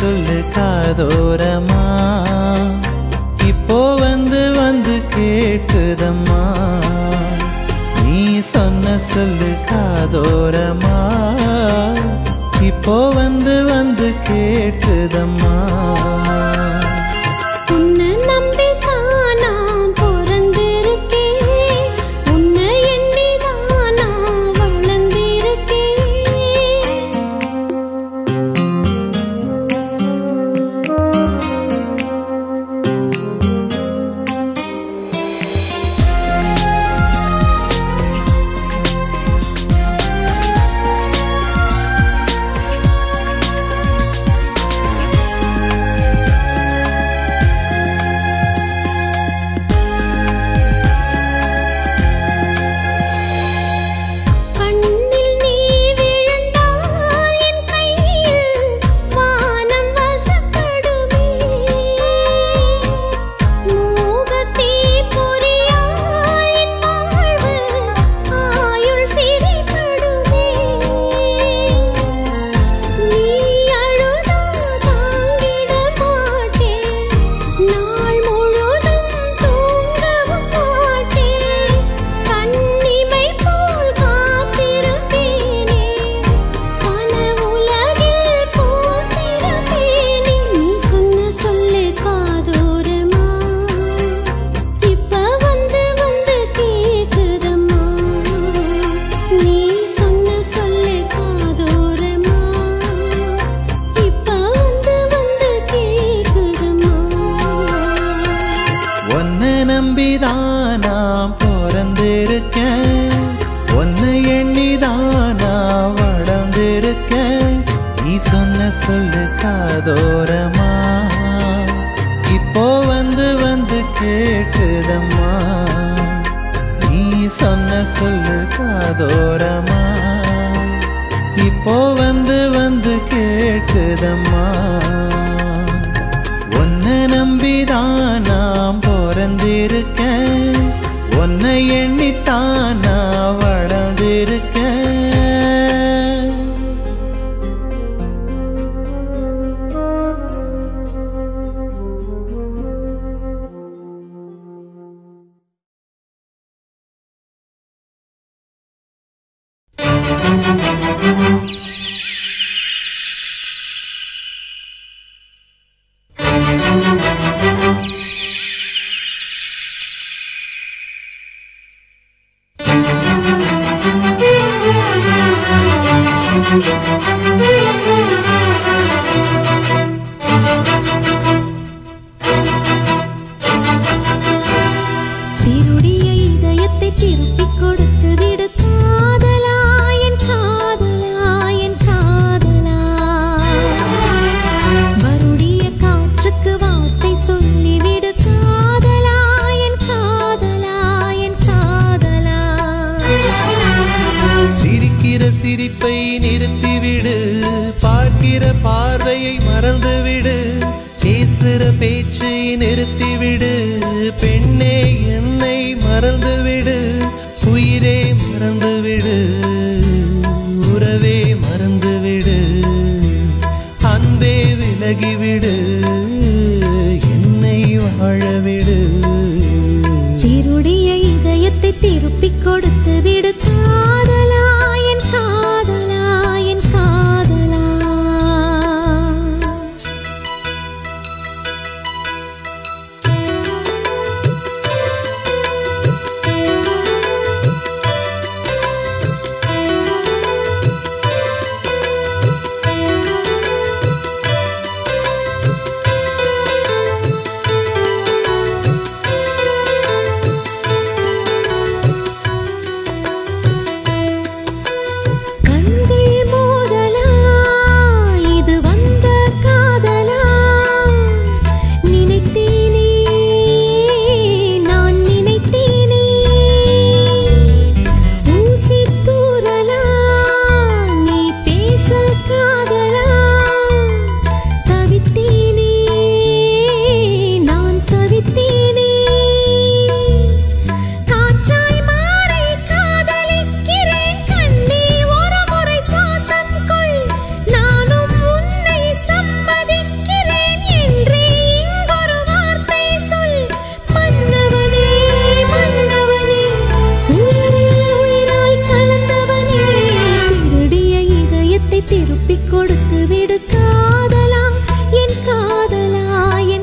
சொல்லு காதோரமா இப்போ வந்து வந்து கேட்டுதம்மா நீ சொன்ன சொல்லு காதோரமா இப்போ வந்து வந்து கேட்டுதம்மா உன்னை நம்பித்தான் நான் பிறந்திருக்கேன். உன்னை எண்ணிதான் நான் வளர்ந்திருக்கேன். கண்ணில் நீ விழுந்தால் என் கையில் வானம் வசப்படுமே மோகத்தீ பொறியாய் என் வாழ்வு ஆயுள் சிறைப்படுமே நீ அழுதா தாங்கிட மாட்டேன் நாள் முழுதும் தூங்கவும் மாட்டேன் கண்ணிமை போல் காத்திருப்பேனே கனவுலகில் பூத்திருப்பேனே நீ சொன்ன சொல்லு காதோரமா இப்ப வந்து வந்து கேக்குதம்மா நீ சொன்ன சொல்லு காதோரமா இப்ப வந்து வந்து கேக்குதம்மா உன்னை நம்பிதான் நான் பிறந்திருக்கேன் உன்னை எண்ணிதான் நான் வளர்ந்திருக்கேன் நீ சொன்ன சொல்லு காதோரமா இப்போ வந்து வந்து கேட்டுதம்மா நீ சொன்ன சொல்லு காதோரமா இப்போ வந்து வந்து கேட்டுதம்மா உன்னை நம்பிதான் நான் பிறந்திருக்கேன் உன்னை எண்ணித்தான் நான் வளர்ந்திருக்கேன் திருடிய இதயத்தை திருப்பிக் கொடுத்து விடு காதலா என் காதலா என் காதலா வருடிய காற்றுக்கு வார்த்தை சொல்லிவிடு காதலா என் காதலா என் காதலா சிரிக்கிற சிரிப்பை நிறுத்திவிடு பார்க்கிற பார்வையை மறந்துவிடு பேசுற பேச்சை நிறுத்திவிடு பெண்ணே என்னை மறந்துவிடு உயிரே மறந்துவிடு உறவே மறந்துவிடு அன்பே விலகிவிடு என்னை வாழவிடு சிருடிய இதயத்தை திருப்பிக் கொடுத்து விடு காதலா என் காதலா என் காதலா திருப்பிக் கொடுத்து விடு காதலா என் காதலா என்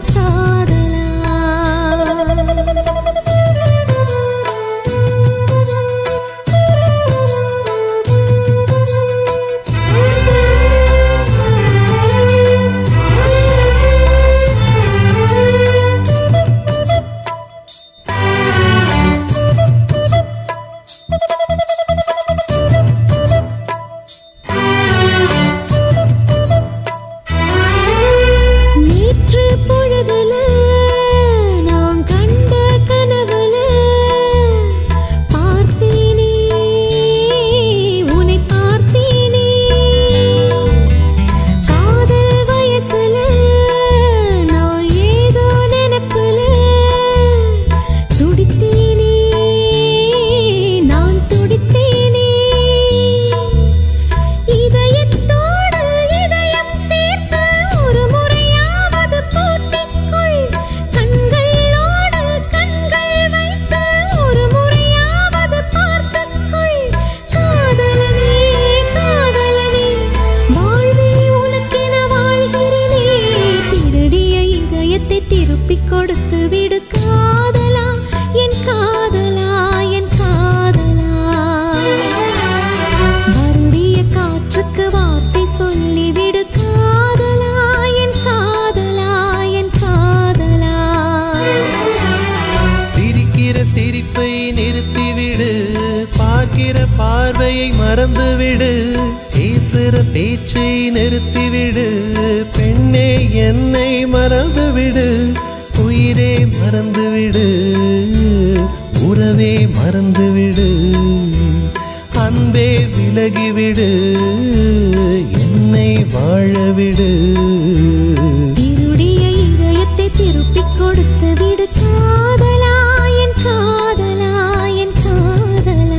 நேற்று பொழுதுல நாம் கண்ட கனவுல பார்த்தேனே உன்னை பார்த்தேனே காதல் வயசுல நான் ஏதோ நினைப்புல துடித்தேனே நான் துடித்தேனே இதயத்தோடு இதயம் சேர்த்து ஒரு முறையாவது பூட்டிக்கொள் கண்களோடு கண்கள் வைத்து ஒரு முறையாவது பார்த்துக்கொள் காதலனே காதலனே வாழ்வே உனக்கென வாழ்கிறேனே திருடிய இதயத்தை திருப்பிக் கொடுத்து விடு காதலா என் காதலா என் காதலா வருடிய காற்றுக்கு வார்த்தை சொல்லிவிடு காதலா என் காதலா என் காதலா சிரிக்கிற சிரிப்பை நிறுத்திவிடு பார்க்கிற பார்வையை மறந்துவிடு பேசுற பேச்சை நிறுத்திவிடு பெண்ணே என்னை மறந்துவிடு உயிரே மறந்துவிடு உறவே மறந்துவிடு அன்பே விலகிவிடு என்னை வாழவிடு திருடிய இதயத்தை திருப்பிக் கொடுத்து விடு காதலா என் காதலா என் காதலா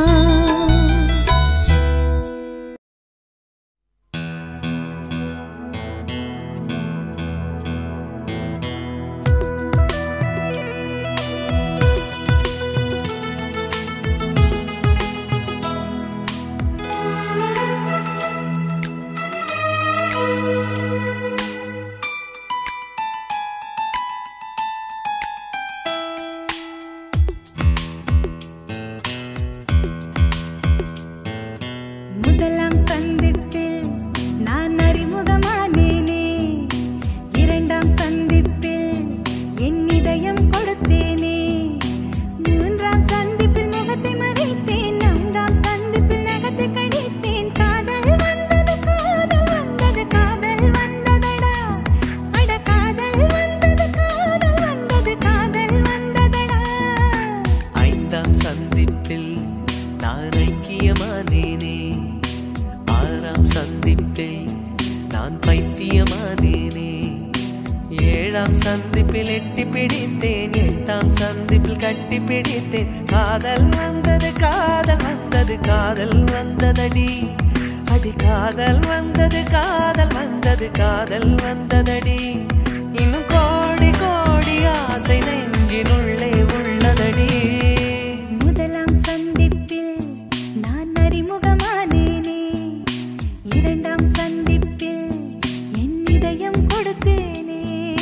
முதலாம் சந்திப்பில் நான் அறிமுகமானேனே இரண்டாம் சந்திப்பில் என் இதயம் கொடுத்தேனே மூன்றாம் சந்திப்பில் முகத்தை மறைத்தேன் நான்காம் சந்திப்பில் நகத்தை கடித்தேன் காதல் வந்தது காதல் வந்தது காதல் வந்ததடா அட காதல் வந்தது காதல் வந்தது காதல் வந்ததடா ஐந்தாம் சந்திப்பில் நான் ஐக்கியமானேனே ஆறாம் சந்திப்பில் நான் பைத்தியமானேனே ஏழாம் சந்திப்பில் எட்டி பிடித்தேன் எட்டாம் சந்திப்பில் கட்டி பிடித்தேன் காதல் வந்தது காதல் வந்தது காதல் வந்ததடி அடி காதல் வந்தது காதல் வந்தது காதல் வந்ததடி இன்னும் கோடி கோடி ஆசை நெஞ்சினுள்ளே உள்ளதடி முதலாம் சந்திப்பில் நான் அறிமுகமானேனே இரண்டாம் சந்திப்பில் என் இதயம் கொடுத்தேனே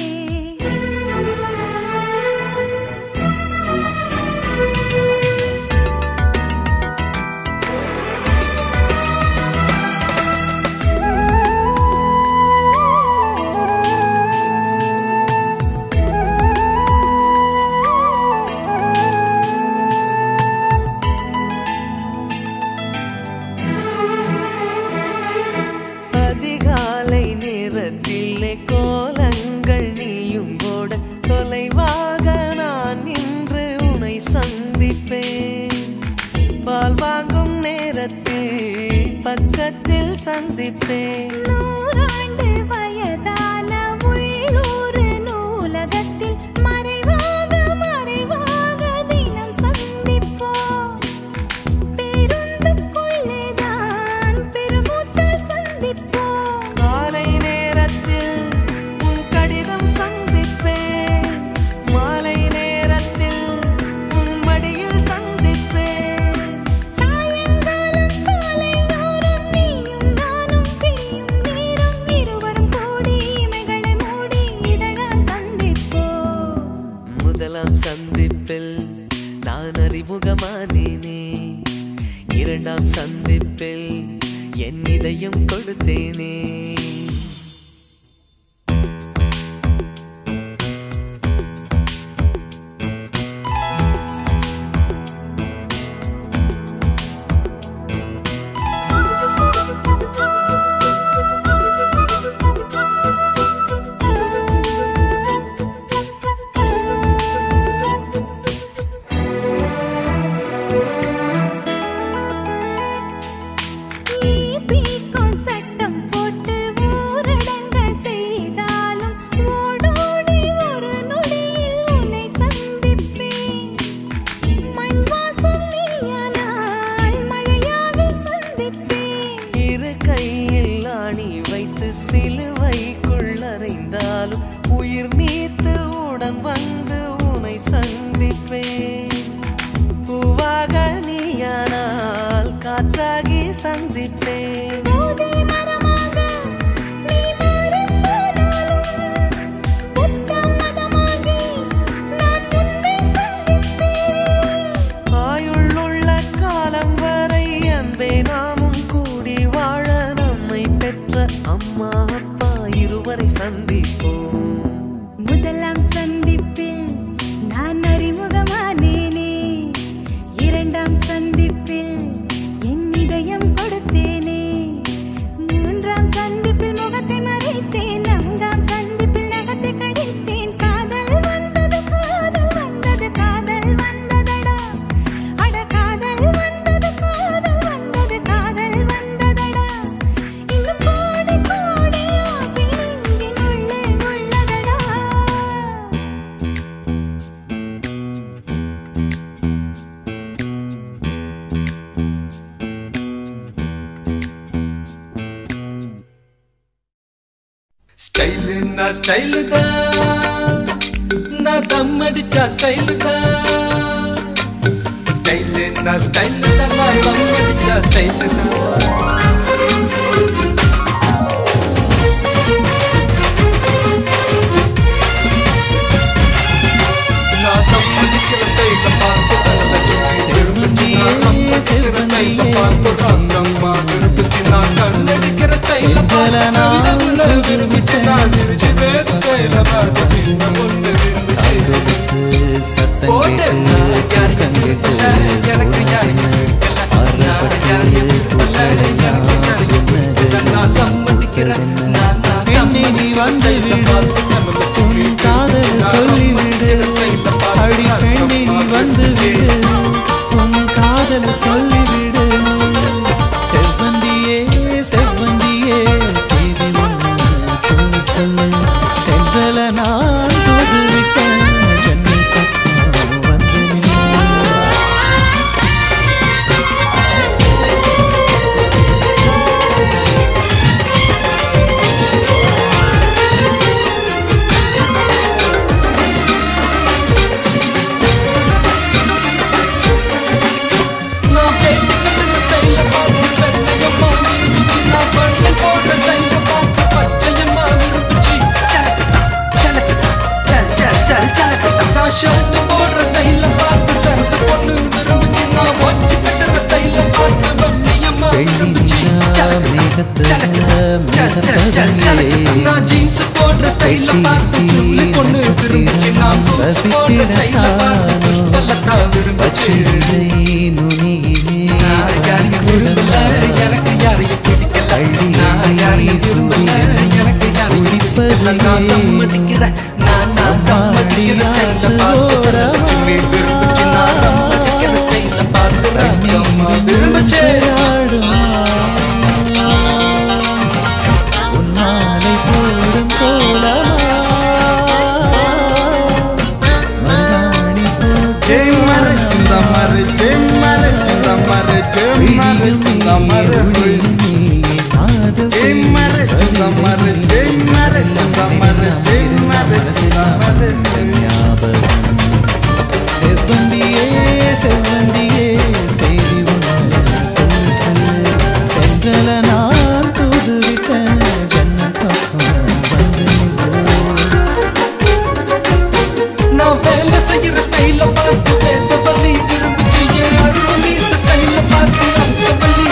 அதிகாலை நேரத்திலே கோலங்கள் நீயும் போட தொலைவாக நான் நின்று உனை சந்திப்பேன் பால் வாங்கும் நேரத்தில் பக்கத்தில் சந்திப்பேன் நூறாண்டு வயதான உள்ளூர் நூலகத்தில் மறைவாக மறைவாக தினம் சந்திப்போம் பேருந்துக்குள்ளேதான் பெருமூச்சால் சந்திப்போம் காலை நேரத்தில் உன் கடிதம் சந்திப்பேன் மாலை நேரத்தில் உன் மடியில் சந்திப்பேன் சாயங்காலம் சாலையோரம் நீயும் நானும் இரண்டாம் சந்திப்பில் என் இதயம் கொடுத்தேனே ஈபிக்கும் சட்டம் போட்டு ஊரடங்க செய்தாலும் ஓடோடி ஒரு நொடியில் உன்னை சந்திப்பேன் மண் வாசம் நீயானால் மழையாக சந்திப்பேன் இரு கையில் ஆணி வைத்து சிலுவைக்குள் அறைந்தாலும் உயிர் நீத்து உடன் வந்து உனை சந்திப்பேன் பூவாக நீயானால் காற்றாகி சந்திப்பேன் போதை மரமாக நீ மாறிப் போனாலும் புத்தம் மதமாகி நான் உன்னை சந்திப்பேன் ஆயுள்ளுள்ள காலம் வரை அன்பே நாமும் கூடி வாழ நம்மை பெற்ற அம்மா அப்பா இருவரை சந்திப்போம் முதலாம் சந்திப்பில் நான் அறிமுகமானேனே இரண்டாம் சந்திப்பில் என் இதயம் கொடுத்தேனே மூன்றாம் சந்திப்பில் முகத்தை மறைத்தேன் நான்காம் சந்திப்பில் நகத்தை கடித்தேன் காதல் வந்தது காதல் வந்தது காதல் வந்ததடா அட காதல் வந்தது காதல் வந்தது காதல் வந்ததடா இன்னும் கோடி கோடி ஆசை நெஞ்சின் உள்ளே உள்ளதடா ஸ்டைலுன்னா ஸ்டைலு தான் நான் தம் அடிச்சா ஸ்டைலு தான் ஸ்டைலுன்னா ஸ்டைலு தான் நான் தம் அடிச்சா ஸ்டைலு தான் நான் தம் அடிக்கிற ஸ்டைல பார்த்து தலை திரும்பி நான் தம் அடிக்கிற ஸ்டைல பார்த்து தங்கம்மா திருப்பிச்சு நான் கண்ணடிக்கிற ஸ்டைல பார்த்து விரும்பிச்சு நான் சிரிச்சு பேச ஸ்டைல பார்த்து சின்ன பொண்ணு விரும்பிச்சு போட்டு எனக்கு யாரையும் நீ வந்து விடு உன் காதல் சொல்லிவிடு அடி பெண்ணே நீ வந்து விடு உன் காதல் சொல்லிவிடு செவ்வந்தியே செவ்வந்தியே செய்தி ஒன்று சொல்லு சொல்லு சென்றல நான் தூது விட்டேன் ஜன்னல் பக்கம் வந்து நின்று நான் பேட்டி கட்டுற ஸ்டைல பார்த்து பெண்ணையம்மா விரும்பிச்சு நான் பள்ளி போடுற ஸ்டைல பார்த்து பச்சையம்மா விரும்பிச்சு நான் ஷர்ட் போடுற ஸ்டைல பார்த்து சரச பொண்ணு விரும்பிச்சு நான் வச்சு கட்டுற ஸ்டைல பார்த்து வெண்ணையம்மா விரும்பிச்சு நான் ஜீன்ஸ் போடுற ஸ்டைல பார்த்து சுள்ளி பொண்ணு விரும்பிச்சு நான் boots போடுற ஸ்டைல பார்த்து புஷ்பலதா விரும்பிச்சு நான் யாரையும் விரும்பல, எனக்கு யாரையும் பிடிக்கல. நான் யாரையும் விரும்பல, எனக்கு யாரையும் பிடிக்கல. நான் தம் அடிக்கிறேன், நான் நான் தம் அடிக்கிற style அ பார்த்து விரும்பிச்சு, விரும்பிச்சு, நான் தம் அடிக்கிற style அ பார்த்து ரங்கம்மா விரும்பிச்சு. உன்னாலை போடும் கோலமா மருதாணி ஜெய் மர சிந்த மர ஜெய் மர சிந்த மர ஜெய் மர சிந்த மர ஹோய் ஜெய் மர சிந்த மர ஜெய் மர சிந்த மர ஜெய் மர சிந்த மர செவ்வந்தியே செவ்வந்தியே செய்தி ஒன்று சொல்லு சொல்லு தென்றல நான் தூது விட்டேன் ஜன்னல் பக்கம் வந்து நின்று நான் வேலை செய்யற ஸ்டைல பார்த்து வேத வலி விரும்பிச்சு என் அருள் மீச ஸ்டைல பார்த்து அம்ச வலி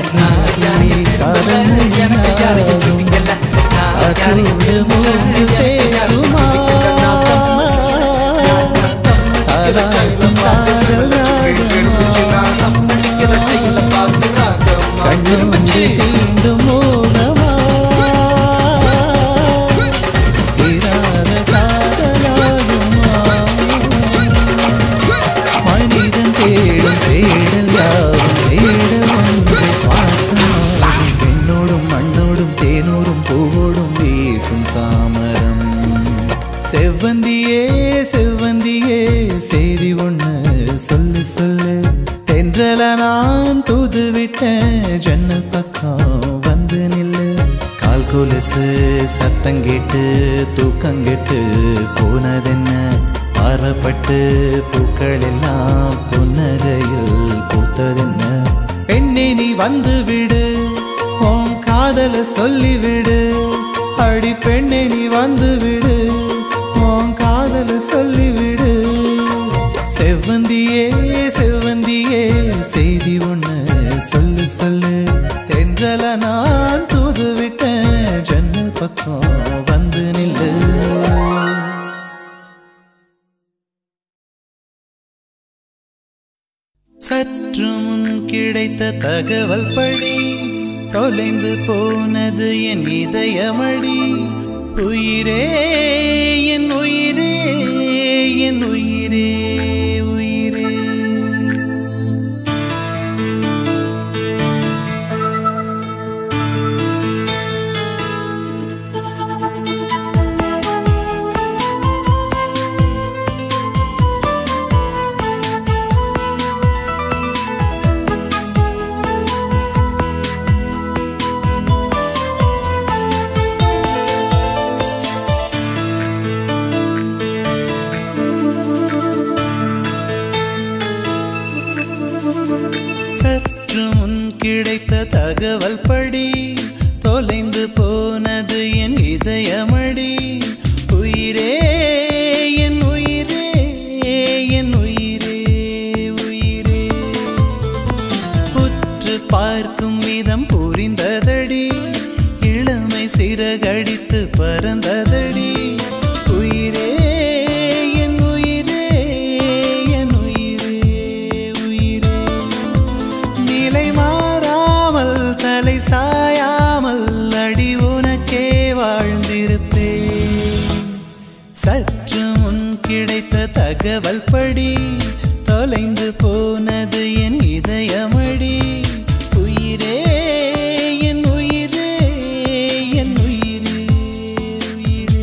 மனிதன் தேடும் தேடல் யாவும் தேட ஒன்று சுவாசமாகும் பெண்ணோடும் மண்ணோடும் தேனோடும் பூவோடும் வீசும் சாமரம் செவ்வந்தியே செவ்வந்தியே செய்தி ஒண்ணு சொல்லு சொல்லு தென்றல நான் தூது விட்டேன் ஜன்னல் பக்கம் வந்து நில்லு கால் கொலுசு சத்தம் கேட்டு தூக்கம் கெட்டு போனதென்ன பாறப்பட்டு பூக்கள் எல்லாம் புன்னகையில் பூத்ததென்ன பெண்ணே நீ வந்து விடு உன் காதல சொல்லிவிடு அடி பெண்ணே நீ வந்து விடு உன் காதல சொல்லிவிடு செவ்வந்தியே செவ்வந்தியே செய்தி ஒண்ணு சொல்லு சொல்லு தென்றல நான் தூது விட்டேன் ஜன்னல் பக்கம் வந்து நில்லு சற்று முன் கிடைத்த தகவல் படி தொலைந்து போனது என் இதயமடி உயிரே என் உயிரே என் உயிரே உயிரே சற்று முன் கிடைத்த தகவல் படி தொலைந்து போனது என் இதயமடி உயிரே என் உயிரே என் உயிரே உயிரே உற்று பார்க்கும் விதம் புரிந்ததடி இளமை சிறகடித்து பறந்ததடி உயிரே என் உயிரே என் உயிரே உயிரே நிலை மாறாமல் தலை சாயாமல் அடி உனக்கே வாழ்ந்திருப்பேன் சற்று முன் கிடைத்த தகவல் படி தொலைந்து போனது என் இதயமடி உயிரே என் உயிரே என் உயிரே உயிரே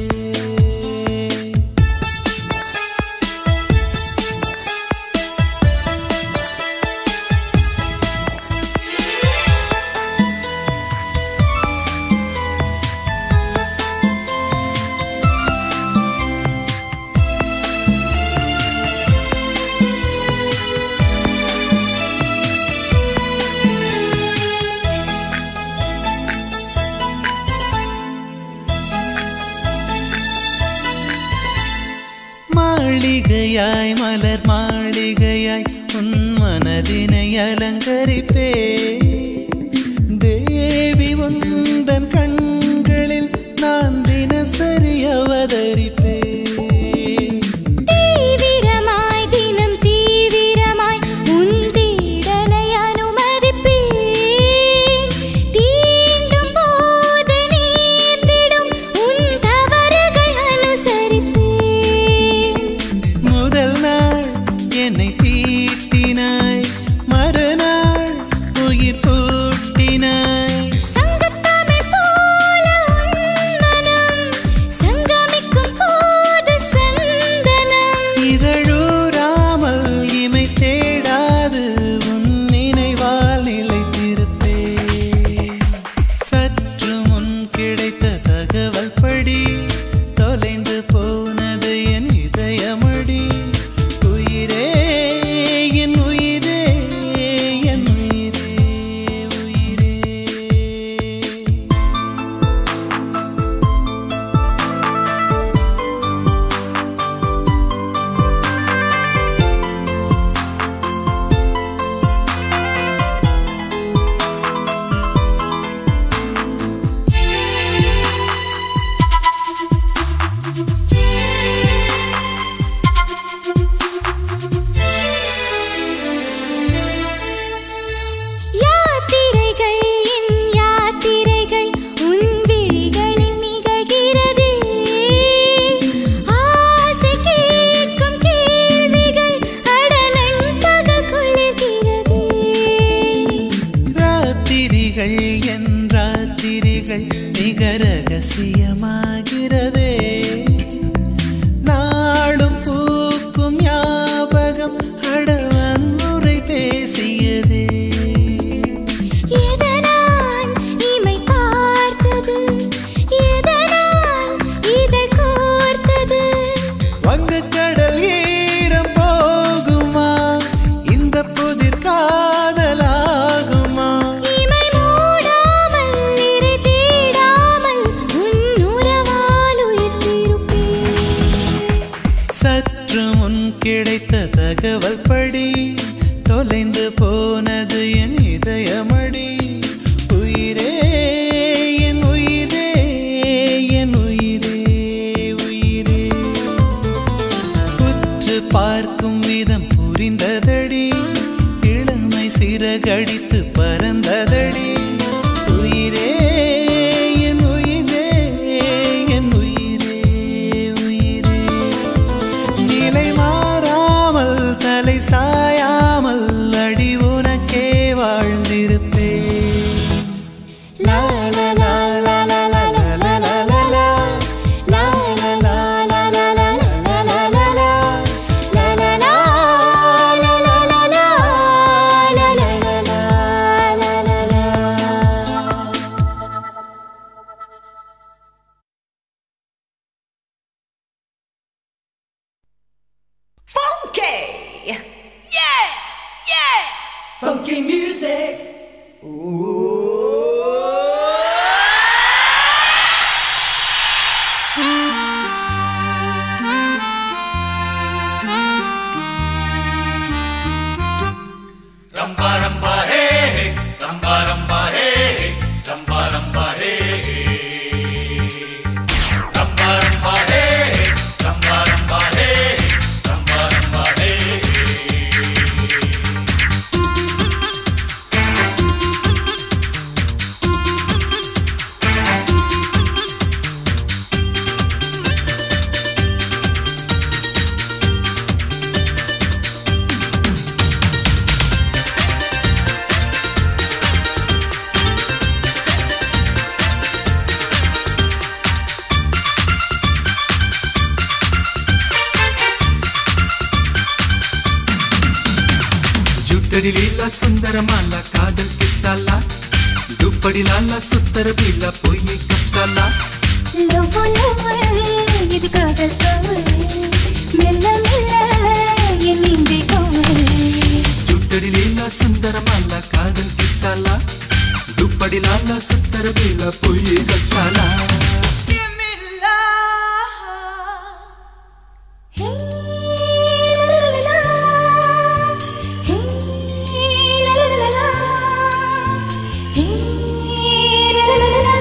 மாளிகையாய் மலர் மாளிகையாய் உன் மனதினை அலங்கரிப்பே தேவி உந்தன் கண்களில் நான் தினசரி அவதரிப்பே தீவிரமாய் தினம் தீவிரமாய் உன் தீடலை அனுமதிப்பேன் தீண்டும் போது நீந்திடும் உன் தவறுகள் அனுசரிப்பேன் முதல் நாள் என்னை தீட்டினாய் மறுநாள் உயிர் பூட்டினாய் சங்கத்தமிழ் ராத்திரிகள் என் ராத்திரிகள் மிக ரகசியமாகிறதே நாளும் பூக்கும் ஞாபகம் அடவன்முறை பேசியதே எதனால் இமை பார்த்தது எதனால் இதழ் கோர்த்தது வங்கக்கடல் ஈரம் போகுமா இந்த புதிர் காதலாகுமா இமை மூடாமல் இறை தேடாமல் உன் உறவால் உயிர்த்திருப்பேன் சற்று முன் கிடைத்த தகவல் படி தொலைந்து போனது என் இதயமடி உயிரே என் உயிரே என் உயிரே உயிரே உற்று பார்க்கும் விதம் புரிந்ததடி இளமை சிறகடித்து பறந்ததடி உயிரே என் உயிரே என் உயிரே உயிரே நிலை மாறாமல் தலை சாயாமல் அடி உனக்கே வாழ்ந்திருப்பேன் லா லா லா லா லா லா லா லா லா லா லா. லா லா லா லா லா லா லா லா லா லா லா. லா லா லா லா லா லா லா. லா லா லா லா லா லா லா. Funky! Yeah! Yeah! Funky music! Rambha Rambha ஹே ஹே. ரம்பா ரம்பா ஹே ஹே. ரம்பா ரம்பா ஹே ஹே. ரம்பா ரம்பா ஹே ஹே. ரம்பா ரம்பா ஹே ஹே. ரம்பா ரம்பா ஹே ஹே. ಜುಟ್ಟಡಿ ಲೀಲ ಸುಂದರ ಮಾಲ ಕಾದಲ್ ಕಿಸ್ಸಲ್ಲ ದುಪ್ಪಡಿ ಲಾಲ ಸುತ್ತರ ಬೀಲ ಪೊಯ್ಯಿ ಕಪ್ಸಲ್ಲ லவ் லவ் இது காதல் சவல் மெல்ல மெல்ல என் நெஞ்சை கவல் ಜುಟ್ಟಡಿ ಲೀಲ ಸುಂದರ ಮಾಲ ಕಾದಲ್ ಕಿಸ್ಸಲ್ಲ ದುಪ್ಪಡಿ ಲಾಲ ಸುತ್ತರ ಬೀಲ ಪೊಯ್ಯಿ ಕಪ್ಸಲ್ಲ Give me love! ஹே லலலலா ஹே லலலலா ஹே லலலலா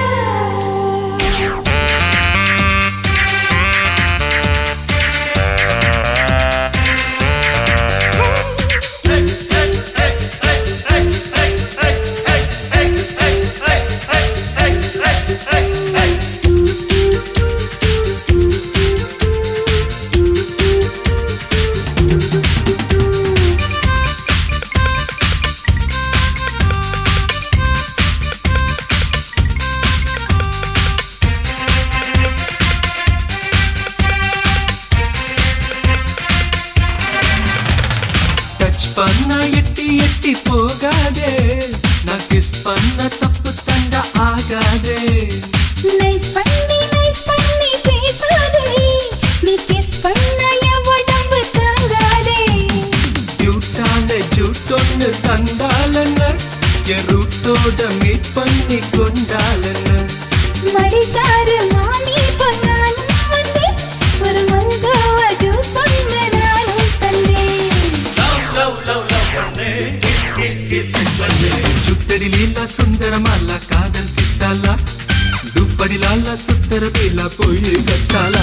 ಟಚ್ ಪನ್ನ ಎಟ್ಟಿ ಎಟ್ಟಿ போகாதே நான் கிஸ் பண்ண தப்பு தண்ட ஆகாதே நைஸ் பண்ணி நைஸ் பண்ணி பேசாதே நீ கிஸ் பண்ண என் உடம்பு தாங்காதே ಕ್ಯೂಟಾನ ಜೂಟೊಂದು ತಂದಾಲನ್ನ என் ரூட்டோட மீட் பண்ணி கொண்டாலನ್ನ மடிசாரு மாமி பொன்னாலும் வந்தே ஒரு மல்கோவா ஜூஸ் ஒன்று நானும் தந்தேன் லவ் லவ் லவ் பண்ணு கிஸ் கிஸ் கிஸ் பண்ணு ಜುಟ್ಟಡಿ ಲೀಲ ಸುಂದರ ಮಾಲ ಕಾದಲ್ ಕಿಸ್ಸಲ್ಲ ದುಪ್ಪಡಿ ಲಾಲ ಸುತ್ತರ ಬೀಲ ಪೊಯ್ಯಿ ಕಚ್ಚಾಲ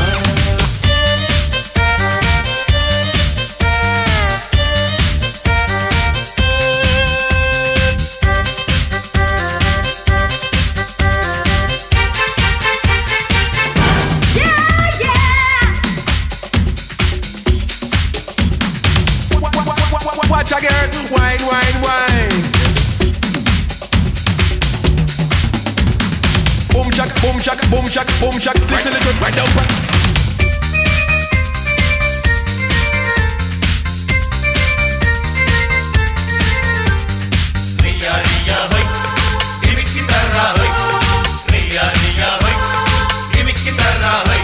Watch again, wine, wine, wine. boom shack, boom shack, boom shack. This is little right down. ரியா ரியா ஹை கிமிக்கி தரா ஹை ரியா ரியா ஹை கிமிக்கி தரா ஹை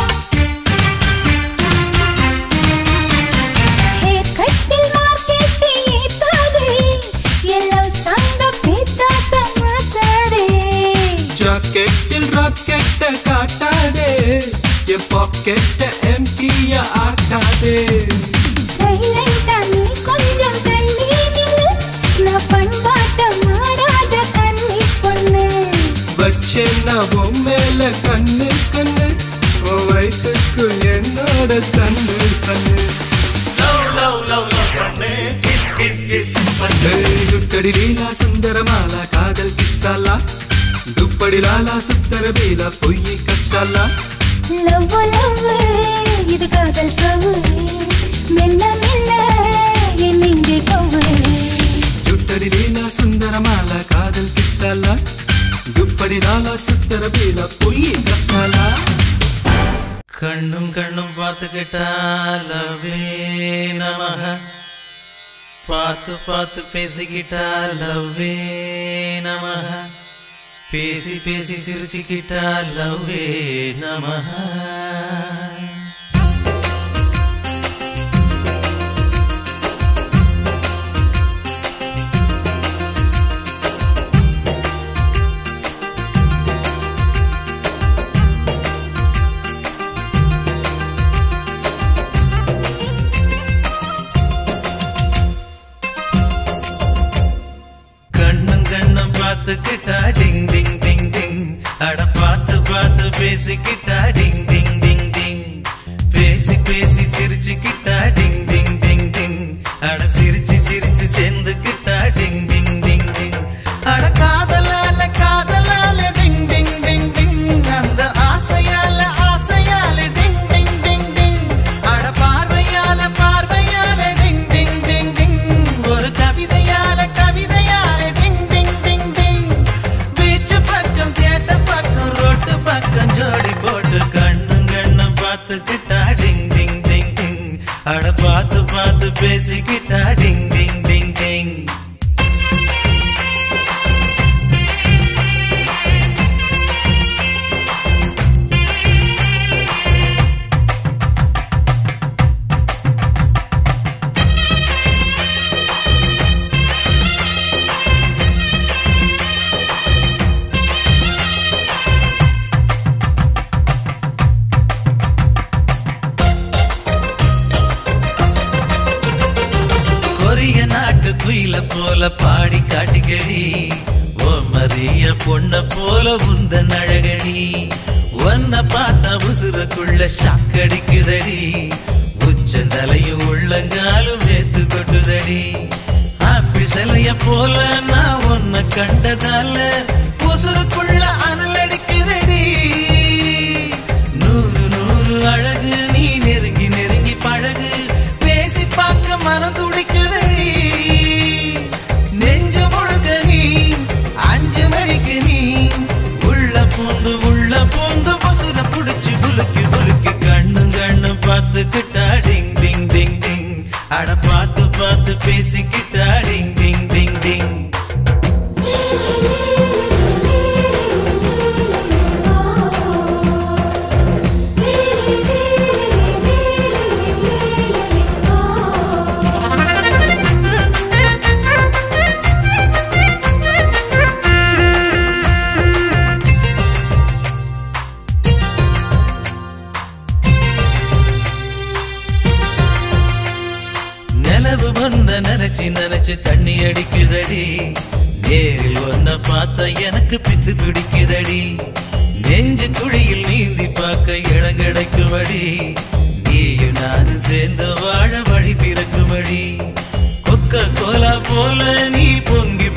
ஹேர் கட்டில் மார்க்கெட் ஏத்தாதே எல்லாம் சங்க பேத்தாச மாத்தாதே ஜாக்கெட்டில் ராக்கெட்ட காட்டாதே என் பாக்கெட்ட எம்டிய ஆக்காதே சைலண்டா நீ கொஞ்சம் தள்ளி நில்லு நான் பண்பாட்ட மாறாத கண்ணி பொண்ணு வச்சேன்னா உன் மேல கண்ணு கண்ணு உன் வயிற்றுக்கு என்னோட சன்னு சன்னு லவ் லவ் லவ் லவ் பண்ணு கிஸ் கிஸ் கிஸ் பண்ணு ದುಟ್ಟಡಿ ಲೀಲಾ ಸುಂದರಮಾಲ ಕಾದಲ್ ಕಿಸ್ಸಲ್ಲ ದುಪ್ಪಡಿ ಲಾಲಾ ಸುತ್ತರ ಬೇಲ பொய்யை கப்சல்ல லவ் லவ் இது காதல் கவு மெல்ல மெல்ல என் நெஞ்சை கவு ಜುಟ್ಟಡಿ ಲೀಲಾ ಸುಂದರಮಾಲ ಕಾದಲ್ ಕಿಸ್ಸಲ್ಲ ದುಪ್ಪಡಿ ಲಾಲಾ ಸುತ್ತರ ಬೇಲ பொய்யை கப்சல்ல கண்ணும் கண்ணும் பார்த்துக்கிட்டா லவ்வே நமக பார்த்து பார்த்து பேசிக்கிட்டா லவ்வே நமக பேசி பேசி சிரிச்சுக்கிட்டா லவ்வே நமக கண்ணும் கண்ணும் பார்த்துக்கிட்டா டிங் டிங் டிங் டிங் அட பார்த்து பார்த்து பேசிக்கிட்டா டிங் டிங் டிங் டிங் பேசி பேசி சிரிச்சுக்கிட்டா டிங் டிங் டிங் டிங் அட சிரிச்சு சிரிச்சு சேர்ந்துக்கிட்டா டிங் டிங் டிங் டிங் அட காதலால காதலால டிங் டிங் டிங் டிங் அந்த ஆசையால ஆசையால டிங் டிங் டிங் டிங் அட பார்வையால பார்வையால டிங் டிங் டிங் டிங் ஒரு கவிதையால கவிதையால டிங் டிங் டிங் டிங் பீச்சு பக்கம் தியேட்டர் பக்கம் ரோட்டு பக்கம் ஜோடி போட்டு கண்ணும் கண்ணும் பார்த்துக்கிட்டா டிங் டிங் டிங் டிங் அட பார்த்து பார்த்து பேசிக்கிட்டா டிங் டிங் டிங் டிங் கொரிய நாட்டு குயில போல பாடி காட்டிக்கடி ஓ மரிய பொண்ண போல உந்த நழகடி ஒன்ன பார்த்தா உசுருக்குள்ள ஷாக்கடிக்குதடி உச்சந்தலையும் உள்ளங்காலும் வேத்து கொட்டுதடி ஆப்பிள் சிலைய போல நான் உன்னை கண்டதால உசுருக்குள்ள அனல் அடிக்குதடி நூறு நூறு அழகு நீ நெருங்கி நெருங்கி பழகு பேசி பார்க்க மனம் துடிக்குதடி நெஞ்சு முழுக்க நீ அஞ்சு மணிக்கு நீ உள்ள பூந்து உள்ள பூந்து பசுர புடிச்சு குலுக்கி குலுக்கி கண்ணும் கண்ணும் பார்த்துக்கிட்டா டிங் டிங் டிங் டிங் அட பார்த்து பார்த்து பேசிக்கிட்டா டிங் டிங் டிங் டிங் நிலவு ஒன்ன நினைச்சு நினைச்சு தண்ணி அடிக்குதடி நேரில் ஒன்ன பார்த்தா எனக்கு பித்து பிடிக்குதடி நெஞ்சு குழியில் நீந்தி பார்க்க இடம் கிடைக்குமடி நீயும் நானும் சேர்ந்து வாழ வழி பிறக்குமடி கொக்க கோலா போல நீ பொங்கி